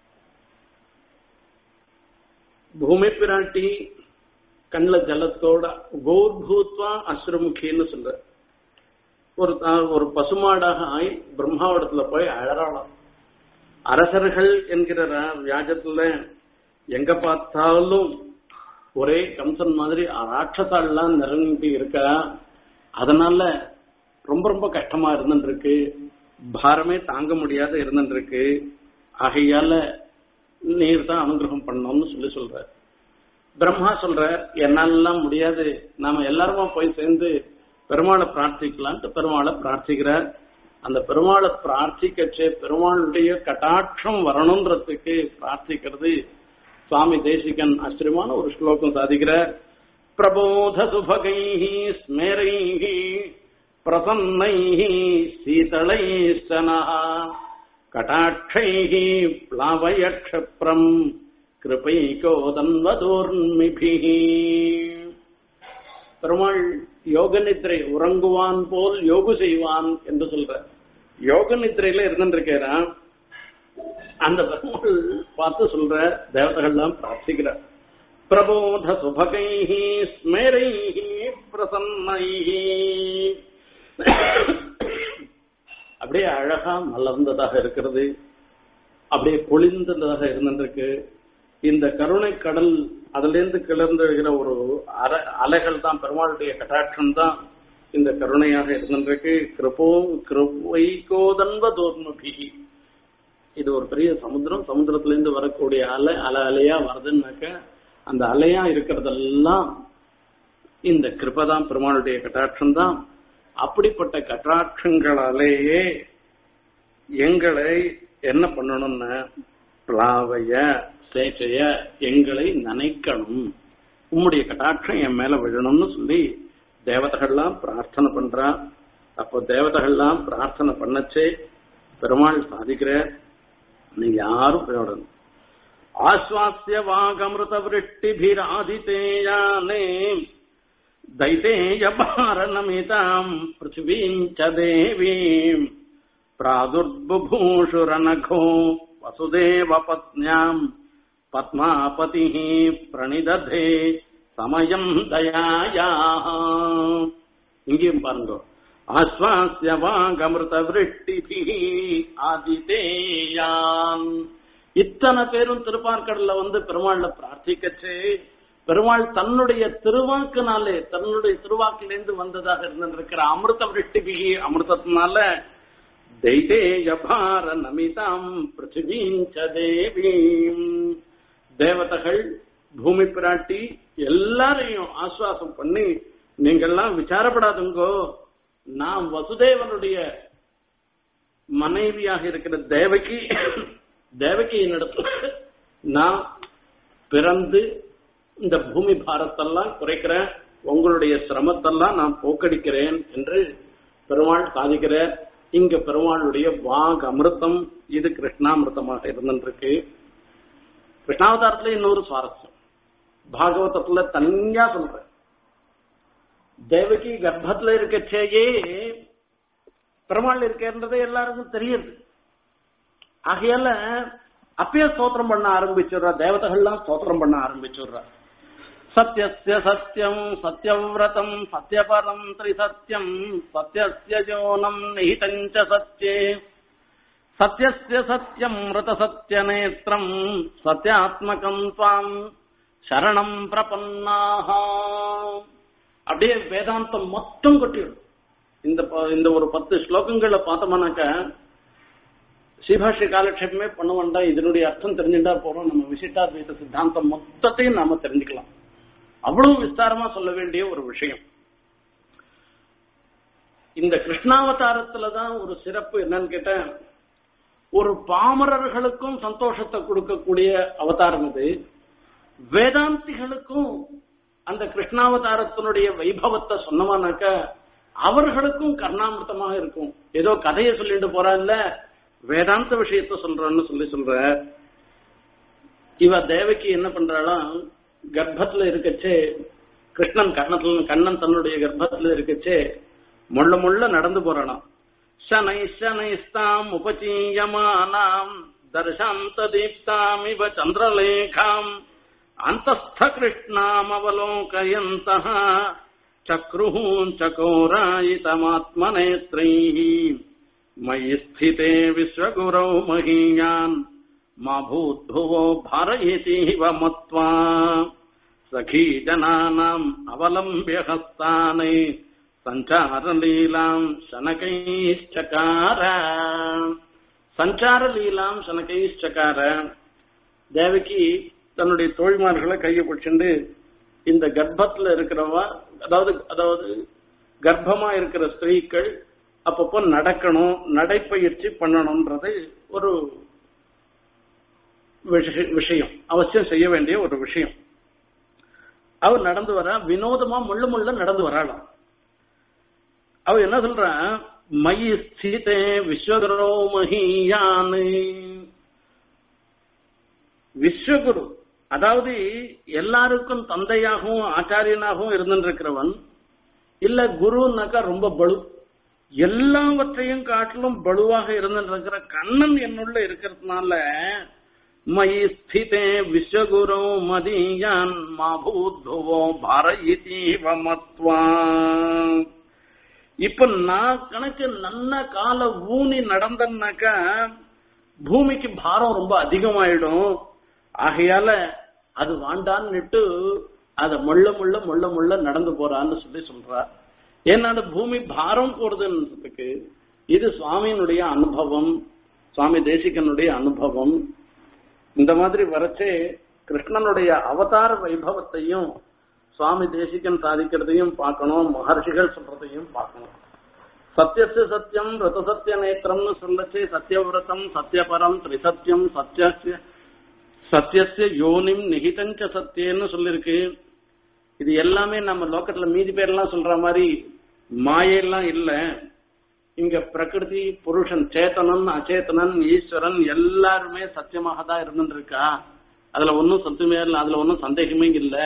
பூமி பிராட்டி கண்ல ஜலத்தோட கௌர்பூத்வா அஸ்ரமுகின்னு சொல்ற ஒரு ஒரு பசுமாடாக ஆய் பிரம்மாவிடத்துல போய் அழறாளாம் அரசர்கள் என்கிற வியாஜத்துல எங்க பார்த்தாலும் ஒரே கம்சன் மாதிரி ராட்சசாலாம் நிரம்பி இருக்கா அதனால ரொம்ப ரொம்ப கஷ்டமா இருந்துருக்கு பாரமே தாங்க முடியாத இருந்துருக்கு ஆகையால நீர் தான் அனுகிரகம் பண்ணோம்னு சொல்லி சொல்ற பிரம்மா சொல்ற என்னாலலாம் முடியாது நாம எல்லாருமா போய் சேர்ந்து பெருமாளை பிரார்த்திக்கலான்ட்டு பெருமாளை பிரார்த்திக்கிறார் அந்த பெருமாளை பிரார்த்திக்கச்சே பெருமாளுடைய கட்டாட்சம் வரணுன்றதுக்கு பிரார்த்திக்கிறது சுவாமி தேசிகன் ஆச்சரியமான ஒரு ஸ்லோகம் சாதிக்கிற பிரபோத சுபகை ஸ்மேரை பிரசன்னை சீதளைஸ்தனா கட்டாட்சை பிளாவய க்ஷப்ரம் கிருபைகோதன்வதோர்மிபி பெருமாள் யோக நித்திரை உறங்குவான் போல் யோகு செய்வான் என்று சொல்ற யோக நித்திரையில இருந்துருக்கிறா அந்த பெருமாள் பார்த்து சொல்ற தேவதைகள்லாம் பிரார்த்திக்கிறார் பிரபோத சுபகை ஸ்மேரை பிரசன்னை அப்படியே அழகா மலர்ந்ததாக இருக்கிறது அப்படியே பொழிந்ததாக இருந்திருக்கு இந்த கருணை கடல் அதுல இருந்து கிளர்ந்துகிற ஒரு அலை அலைகள் தான் பெருமாளுடைய கட்டாட்சம் தான் இந்த கருணையாக இருந்திருக்கு கிருபோ கிருபைகோதன்வ தோர்முகி இது ஒரு பெரிய சமுத்திரம் சமுத்திரத்துல இருந்து வரக்கூடிய அலை அலை அலையா வருதுன்னாக்க அந்த அலையா இருக்கிறதெல்லாம் இந்த கிருபதான் பெருமாளுடைய கட்டாட்சம் தான் அப்படிப்பட்ட கட்டாட்சங்களாலேயே எங்களை என்ன பண்ணணும்னா பிளாவைய சேச்சைய எங்களை நினைக்கணும் உம்முடைய கட்டாட்சம் என் மேல விழணும்னு சொல்லி தேவதைகள்லாம் பிரார்த்தனை பண்றா அப்போ தேவதைகள்லாம் பிரார்த்தனை பண்ணச்சே பெருமாள் சாதிக்கிற நீ யாரும் போயிடணும் ஆஸ்வாசிய வாகமிருத விருட்டிபிராதித்தேயானே दैतेय भारनमिताम् पृथिवीम् च देवीम् प्रादुर्बुभूषुरनघो वसुदेवपत्न्याम् पद्मापतिः प्रणिदधे சமயம் தயாயாக இங்கேயும் பாருங்க ஆஸ்வாசிய வாகமிருத விருட்டிபி ஆதிதேயான் இத்தனை பேரும் திருப்பார்கடல்ல வந்து பெருமாள்ல பிரார்த்திக்கச்சே பெருமாள் தன்னுடைய திருவாக்குனாலே தன்னுடைய திருவாக்கிலிருந்து வந்ததாக இருந்திருக்கிற அமிர்த விருட்டிபிகி அமிர்தத்தினால தைதேயபார நமிதாம் பிருத்திவீஞ்ச தேவீம் தேவதைகள் பூமி பிராட்டி எல்லாரையும் ஆசுவாசம் பண்ணி நீங்கெல்லாம் விசாரப்படாதுங்கோ நான் வசுதேவனுடைய மனைவியாக இருக்கிற தேவகி தேவகியின் இடத்துல நான் பிறந்து இந்த பூமி பாரத்தெல்லாம் குறைக்கிறேன் உங்களுடைய சிரமத்தெல்லாம் நான் போக்கடிக்கிறேன் என்று பெருமாள் சாதிக்கிற இங்க பெருமாளுடைய வாக் அமிர்தம் இது கிருஷ்ணாமிர்தமாக இருந்திருக்கு கிருஷ்ணாவதாரத்துல இன்னொரு சுவாரஸ்யம் பாகவதத்துல தனியா சொல்ற தேவகி கர்ப்பத்துல இருக்கச்சேயே பெருமாள் இருக்கன்றது எல்லாருக்கும் தெரியுது ஆகையால அப்பயே ஸ்தோத்திரம் பண்ண ஆரம்பிச்சுடுறா தேவதைகள்லாம் ஸ்தோத்திரம் பண்ண ஆரம்பிச்சுடுறா சத்யஸ்ய சத்யம் சத்யவிரதம் சத்யபரம் திரிசத்யம் சத்யஸ்ய ஜோனம் நிஹிதஞ்ச சத்யே சத்யஸ்ய சத்யம் மிருத சத்ய நேத்திரம் சத்யாத்மகம் துவாம் சரணம் பிரபன்னாக அப்படியே வேதாந்தம் மொத்தம் கொட்டிடும் இந்த ப- இந்த ஒரு பத்து ஸ்லோகங்களை பார்த்தோம்னாக்க ஸ்ரீபாஷ்ய காலக்ஷேபமே பண்ண வேண்டாம் இதனுடைய அர்த்தம் தெரிஞ்சுட்டா போறோம் நம்ம விசிட்டாத்வைத சித்தாந்தம் மொத்தத்தையும் நாம தெரிஞ்சுக்கலாம் அவ்வளவு விஸ்தாரமா சொல்ல வேண்டிய ஒரு விஷயம் இந்த கிருஷ்ணாவதாரத்துல தான் ஒரு சிறப்பு என்னன்னு கேட்டா ஒரு பாமரர்களுக்கும் சந்தோஷத்தை கொடுக்கக்கூடிய அவதாரம் இது வேதாந்திகளுக்கும் அந்த கிருஷ்ணாவதாரத்தினுடைய வைபவத்தை சொன்னமானாக்க அவர்களுக்கும் கர்ணாமிர்தமாக இருக்கும் ஏதோ கதையை சொல்லிட்டு போறான்ல வேதாந்த விஷயத்த சொல்றான்னு சொல்லி சொல்ற இவ தேவகி என்ன பண்றாளாம் கர்ப்பத்துல இருக்கச்சே கிருஷ்ணன் கர்ணத்துல கண்ணன் தன்னுடைய கர்ப்பத்துல இருக்கச்சே முள்ள முள்ள நடந்து போறானாம் शनै शनैस्ताम् उपचीयमानाम् दर्शान्त दीप्तामिव चन्द्रलेखाम् अन्तस्थकृष्णामवलोकयन्तः चक्रुः चकोरायितमात्मनेत्रैः मयि स्थिते विश्वगुरौ महीयान् मा भूद्भुवो भारयतीव मत्वा सखी जनानाम् अवलम्ब्य हस्ताने சஞ்சாரலீலாம் சனகைச்சகார சஞ்சாரலீலாம் சனகைச்சகார தேவகி தன்னுடைய தோழிமார்களை கையை பிடிச்சிண்டு இந்த கர்ப்பத்துல இருக்கிறவா அதாவது அதாவது கர்ப்பமா இருக்கிற ஸ்திரீக்கள் அப்பப்போ நடக்கணும் நடைப்பயிற்சி பண்ணணும்ன்றது ஒரு விஷ- விஷயம் அவசியம் செய்ய வேண்டிய ஒரு விஷயம் அவர் நடந்து வர வினோதமா முள்ள முள்ள நடந்து வராளாம் அவர் என்ன சொல்ற மயி ஸ்திதே விஸ்வகுரோ மகியான் விஸ்வகுரு அதாவது எல்லாருக்கும் தந்தையாகவும் ஆச்சாரியனாகவும் இருந்திருக்கிறவன் இல்ல குருன்னாக்கா ரொம்ப பலு எல்லாவற்றையும் காட்டிலும் பலுவாக இருந்திருக்கிற கண்ணன் என்னுள்ள இருக்கிறதுனால மயி ஸ்திதே விஸ்வகுரு மதியான் மாபூத்வோ பாரயிதீவ மத்வா இப்ப நான் கணக்கு நல்ல கால ஊனி நடந்தேன்னாக்கா பூமிக்கு பாரம் ரொம்ப அதிகமாயிடும் ஆகையால அது வாண்டான்னுட்டு அத முள்ள முள்ள முள்ள முள்ள நடந்து போறான்னு சொல்லி சொல்றா ஏன்னா அந்த பூமி பாரம் போறதுன்றதுக்கு இது சுவாமியினுடைய அனுபவம் சுவாமி தேசிகனுடைய அனுபவம் இந்த மாதிரி வரச்சே கிருஷ்ணனுடைய அவதார வைபவத்தையும் சுவாமி தேசிகன் சாதிக்கிறதையும் பார்க்கணும் மகர்ஷிகள் சொல்றதையும் பார்க்கணும் சத்தியஸ்ய சத்தியம் ரத சத்திய நேத்திரம்னு சொல்லச்சு சத்தியவிரதம் சத்தியபரம் திரிசத்தியம் சத்தியஸ்ய சத்தியஸ்ய யோனிம் நிகிதஞ்ச சத்தியன்னு சொல்லிருக்கு இது எல்லாமே நம்ம லோக்கத்துல மீதி பேர்லாம் சொல்ற மாதிரி மாயெல்லாம் இல்ல இங்க பிரகிருதி புருஷன் சேத்தனன் அச்சேதனன் ஈஸ்வரன் எல்லாருமே சத்தியமாக தான் இருந்துட்டு இருக்கா அதுல ஒன்னும் சத்தியமே இல்லை அதுல ஒன்னும் சந்தேகமே இல்ல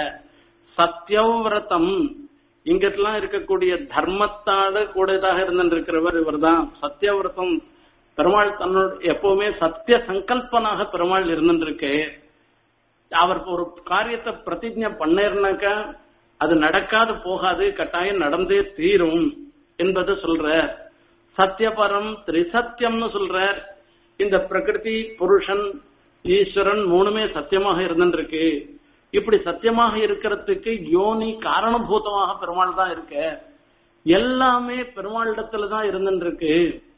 சத்தியவிரதம் இங்கெல்லாம் இருக்கக்கூடிய தர்மத்தால கூடதாக இருந்திருக்கிறவர் இவர் தான் சத்தியவிரதம் பெருமாள் தன்னோட எப்பவுமே சத்திய சங்கல்பனாக பெருமாள் இருந்துருக்கு அவர் ஒரு காரியத்தை பிரதிஜை பண்ணேர்னாக்கா அது நடக்காது போகாது கட்டாயம் நடந்தே தீரும் என்பது சொல்ற சத்தியபரம் திரிசத்தியம்னு சொல்ற இந்த பிரகிருதி புருஷன் ஈஸ்வரன் மூணுமே சத்தியமாக இருந்துருக்கு இப்படி சத்தியமாக இருக்கிறதுக்கு யோனி காரணபூதமாக பெருமாள் தான் இருக்க எல்லாமே பெருமாளிடத்துல தான் இருந்துருக்கு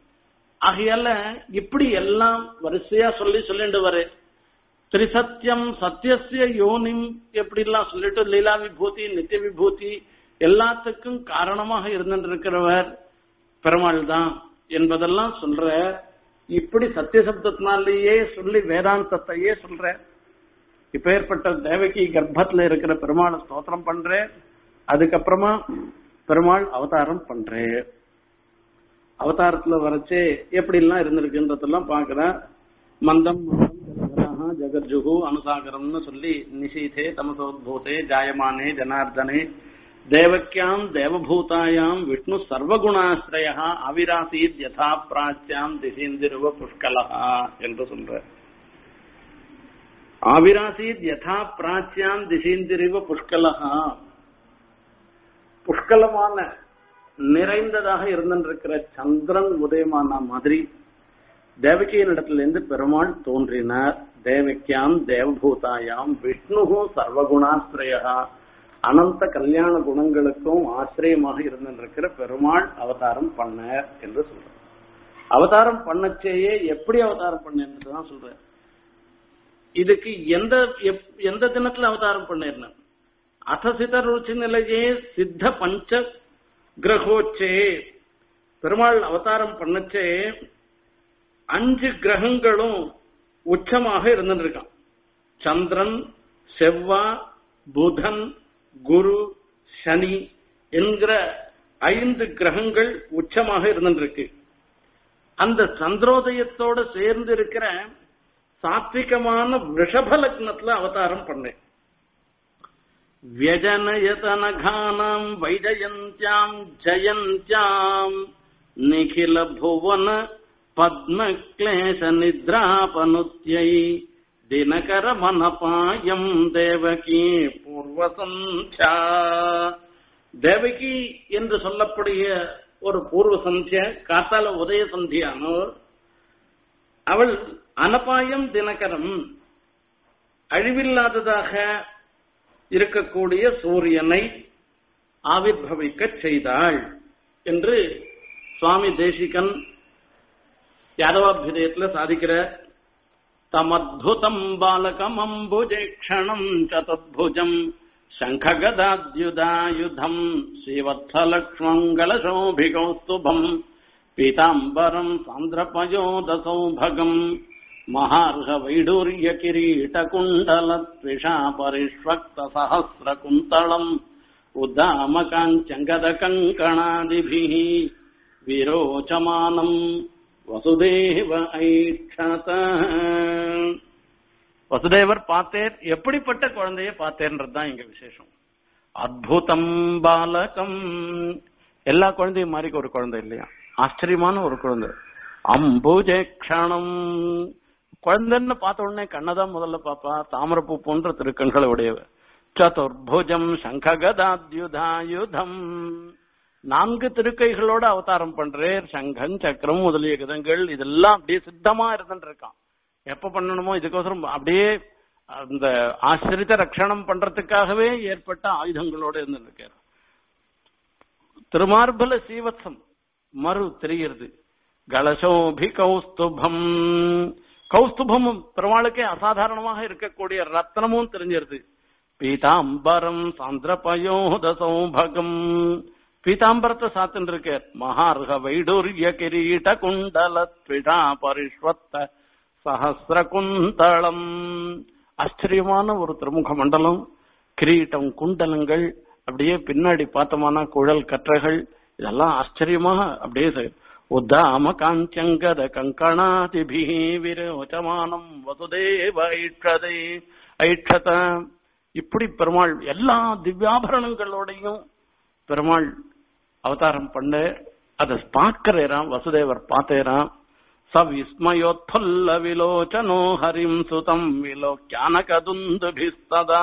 ஆகையால இப்படி எல்லாம் வரிசையா சொல்லி சொல்லிட்டு வரு திரிசத்தியம் சத்தியசிய யோனிம் எப்படி எல்லாம் சொல்லிட்டு லீலா விபூதி நித்திய விபூதி எல்லாத்துக்கும் காரணமாக இருந்திருக்கிறவர் பெருமாள் தான் என்பதெல்லாம் சொல்ற இப்படி சத்திய சப்தத்தினாலேயே சொல்லி வேதாந்தத்தையே சொல்ற இப்ப ஏற்பட்ட தேவகி கர்ப்பத்துல இருக்கிற பெருமாளை ஸ்தோத்திரம் பண்ற அதுக்கப்புறமா பெருமாள் அவதாரம் பண்றேன் அவதாரத்துல வரச்சே எப்படி எல்லாம் இருந்திருக்குன்றதெல்லாம் பாக்குறேன் மந்தம் மந்தம் ஜலதரஹ ஜகர்ஜுகு அனுசாகரம்னு சொல்லி நிஷீதே தமசோத்பூதே ஜாயமானே ஜனார்தனே தேவக்கியாம் தேவபூதாயாம் விஷ்ணு சர்வகுணாஸ்ரய அவிராசீத் யதா பிராச்சியாம் திசேந்திருவ புஷ்கலஹா என்று சொல்ற ஆவிராசீத் யதா பிராச்சியாம் திசேந்திரிவ புஷ்கலஹா புஷ்கலமான நிறைந்ததாக இருந்திருக்கிற சந்திரன் உதயமான மாதிரி தேவகியின் இடத்திலிருந்து பெருமாள் தோன்றினார் தேவக்கியாம் தேவபூதாயாம் விஷ்ணுகு சர்வகுணாஸ்ரயா அனந்த கல்யாண குணங்களுக்கும் ஆசிரியமாக இருந்திருக்கிற பெருமாள் அவதாரம் பண்ணார் என்று சொல்றார் அவதாரம் பண்ணச்சேயே எப்படி அவதாரம் பண்ணேன்னு தான் சொல்றேன் இதுக்கு எந்த எப்- எந்த தினத்துல அவதாரம் பண்ணேன்னு அசசித ருச்சி நிலையே சித்த பஞ்ச கிரகோச்சே பெருமாள் அவதாரம் பண்ணச்சே அஞ்சு கிரகங்களும் உச்சமாக இருந்துருக்கான் சந்திரன் செவ்வா புதன் குரு சனி என்கிற ஐந்து கிரகங்கள் உச்சமாக இருந்துருக்கு அந்த சந்திரோதயத்தோட சேர்ந்து இருக்கிற சாத்விகமான ரிஷப லக்னத்துல அவதாரம் பண்ணேன் व्यजनयतनघानाम् वैजयन्त्याम् जयन्त्याम् निखिल भुवन पद्मक्लेश निद्रापनुत्यै दिनकरमनपायम् देवकी பூர்வசந்தியா தேவகி என்று சொல்லக்கூடிய ஒரு பூர்வ சந்தியா காத்தால உதய சந்தியானோர் அவள் அனபாயம் தினகரம் அழிவில்லாததாக இருக்கக்கூடிய சூரியனை ஆவிர்வவிக்க செய்தாள் என்று சுவாமி தேசிகன் யாதவாபிதயத்துல சாதிக்கிற தமத்புதம் பாலகம் அம்புஜேக்ஷணம் சதுர்புஜம் சங்ககதாத்யுதாயுதம் ஸ்ரீவத்ஸலக்ஷ்மங்கலசோபிகௌஸ்துபம் பீதாம்பரம் சாந்திரபயோதசௌபகம் மகார்க வைடூரிய கிரீட குண்டல த்விஷா பரிஷ்வக்த சஹசிர குந்தளம் உத்தாமகாஞ்சங்கத கங்கணாதிபிः விரோச்சமானம் வசுதேவ ஐக்ஷத வசுதேவர் பார்த்தேர் எப்படிப்பட்ட குழந்தைய பார்த்தேன்றது தான் இங்க விசேஷம் அத்புதம் பாலகம் எல்லா குழந்தையும் மாதிரி ஒரு குழந்தை இல்லையா ஆச்சரியமான ஒரு குழந்தை அம்புஜேக்ஷணம் குழந்தைன்னு பார்த்த உடனே கண்ணதான் முதல்ல பாப்பா தாமரப்பூ போன்ற திருக்கண்களை உடையவர் சதுர்புஜம் சங்ககதாத்யுதாயுதம் நான்கு திருக்கைகளோட அவதாரம் பண்றேர் சங்கம் சக்கரம் முதலிய கதங்கள் இதெல்லாம் அப்படியே சித்தமா இருந்துட்டு இருக்கான் எப்ப பண்ணணுமோ இதுக்கோசரம் அப்படியே அந்த ஆசிரித்த ரட்சணம் பண்றதுக்காகவே ஏற்பட்ட ஆயுதங்களோட இருந்துருக்காரு திருமார்பல சீவத்சம் மறு தெரிகிறது கலசோபி கௌஸ்துபம் கௌஸ்துபமும் பெருமாளுக்கே அசாதாரணமாக இருக்கக்கூடிய ரத்னமும் தெரிஞ்சிருது பீதாம்பரம் சாந்திரபயோத சௌபகம் பீதாம்பரத்தை சாத்தின்னு இருக்க மகார்க வைடூரிய கிரீட குண்டல த்விடா பரிஷ்வத்த சஹசிர குந்தளம் ஆச்சரியமான ஒரு திருமுக மண்டலம் கிரீட்டம் குண்டலங்கள் அப்படியே பின்னாடி பார்த்தோம்னா குழல் கற்றைகள் இதெல்லாம் ஆச்சரியமாக அப்படியே உத்தாம காஞ்சங்கத கங்கணாதிபி விரோச்சமானம் வசுதேவ ஐட்சதே ஐட்சத இப்படி பெருமாள் எல்லா திவ்யாபரணங்களோடையும் பெருமாள் அவதாரம் பண்ண அதை பார்க்கிறேராம் வசுதேவர் பார்த்தேராம் ச விஸ்மயோத்பல்ல விலோச்சனோ ஹரிம் சுதம் விலோக்கியானகதுந்துபிஸ்ததா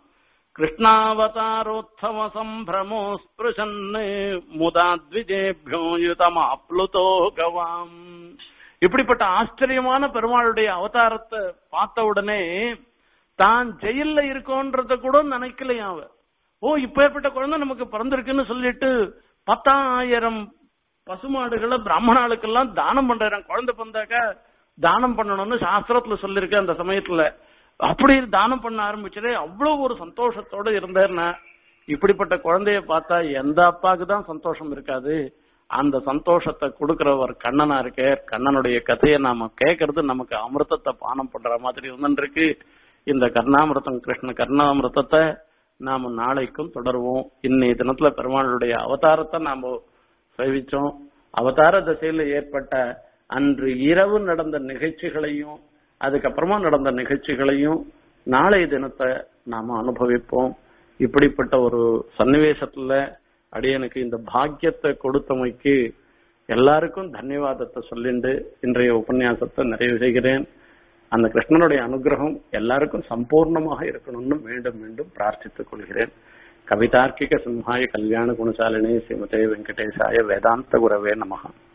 கிருஷ்ணாவதாரோத்சவ சம்பிரமோ ஸ்பிருஷன் முதா த்விஜேபியோ யுதமாப்ளுதோ கவாம் இப்படிப்பட்ட ஆச்சரியமான பெருமாளுடைய அவதாரத்தை பார்த்த உடனே தான் ஜெயில்ல இருக்கோன்றத கூட நினைக்கலையா அவ ஓ இப்பேற்பட்ட குழந்தை நமக்கு பிறந்திருக்குன்னு சொல்லிட்டு பத்தாயிரம் பசுமாடுகளை பிராமணாளுக்கெல்லாம் தானம் பண்றான் குழந்தை பிறந்தாக்க தானம் பண்ணணும்னு சாஸ்திரத்துல சொல்லிருக்கு அந்த சமயத்துல அப்படி தானம் பண்ண ஆரம்பிச்சதே அவ்வளவு ஒரு சந்தோஷத்தோட இருந்தாருன்னா இப்படிப்பட்ட குழந்தைய பார்த்தா எந்த அப்பாவுக்கு தான் சந்தோஷம் இருக்காது அந்த சந்தோஷத்தை கொடுக்கிறவர் கண்ணனா இருக்கே கண்ணனுடைய கதையை நாம கேட்கறது நமக்கு அமிர்தத்தை பானம் பண்ற மாதிரி இருந்துருக்கு இந்த கர்ணாமிரதம் கிருஷ்ண கர்ணாமிரதத்தை நாம நாளைக்கும் தொடருவோம் இன்னைய தினத்துல பெருமாளுடைய அவதாரத்தை நாம சேவிச்சோம் அவதார திசையில ஏற்பட்ட அன்று இரவு நடந்த நிகழ்ச்சிகளையும் அதுக்கப்புறமா நடந்த நிகழ்ச்சிகளையும் நாளைய தினத்தை நாம அனுபவிப்போம் இப்படிப்பட்ட ஒரு சன்னிவேசத்துல அடியனுக்கு இந்த பாக்கியத்தை கொடுத்தமைக்கு எல்லாருக்கும் தன்யவாதத்தை சொல்லிண்டு இன்றைய உபன்யாசத்தை நிறைவு செய்கிறேன் அந்த கிருஷ்ணனுடைய அனுகிரகம் எல்லாருக்கும் சம்பூர்ணமாக இருக்கணும்னு மீண்டும் மீண்டும் பிரார்த்தித்துக் கொள்கிறேன் கவிதார்க்கிக சிம்ஹாய கல்யாண குணசாலினி ஸ்ரீமதே வெங்கடேசாய வேதாந்த குரவே நமகம்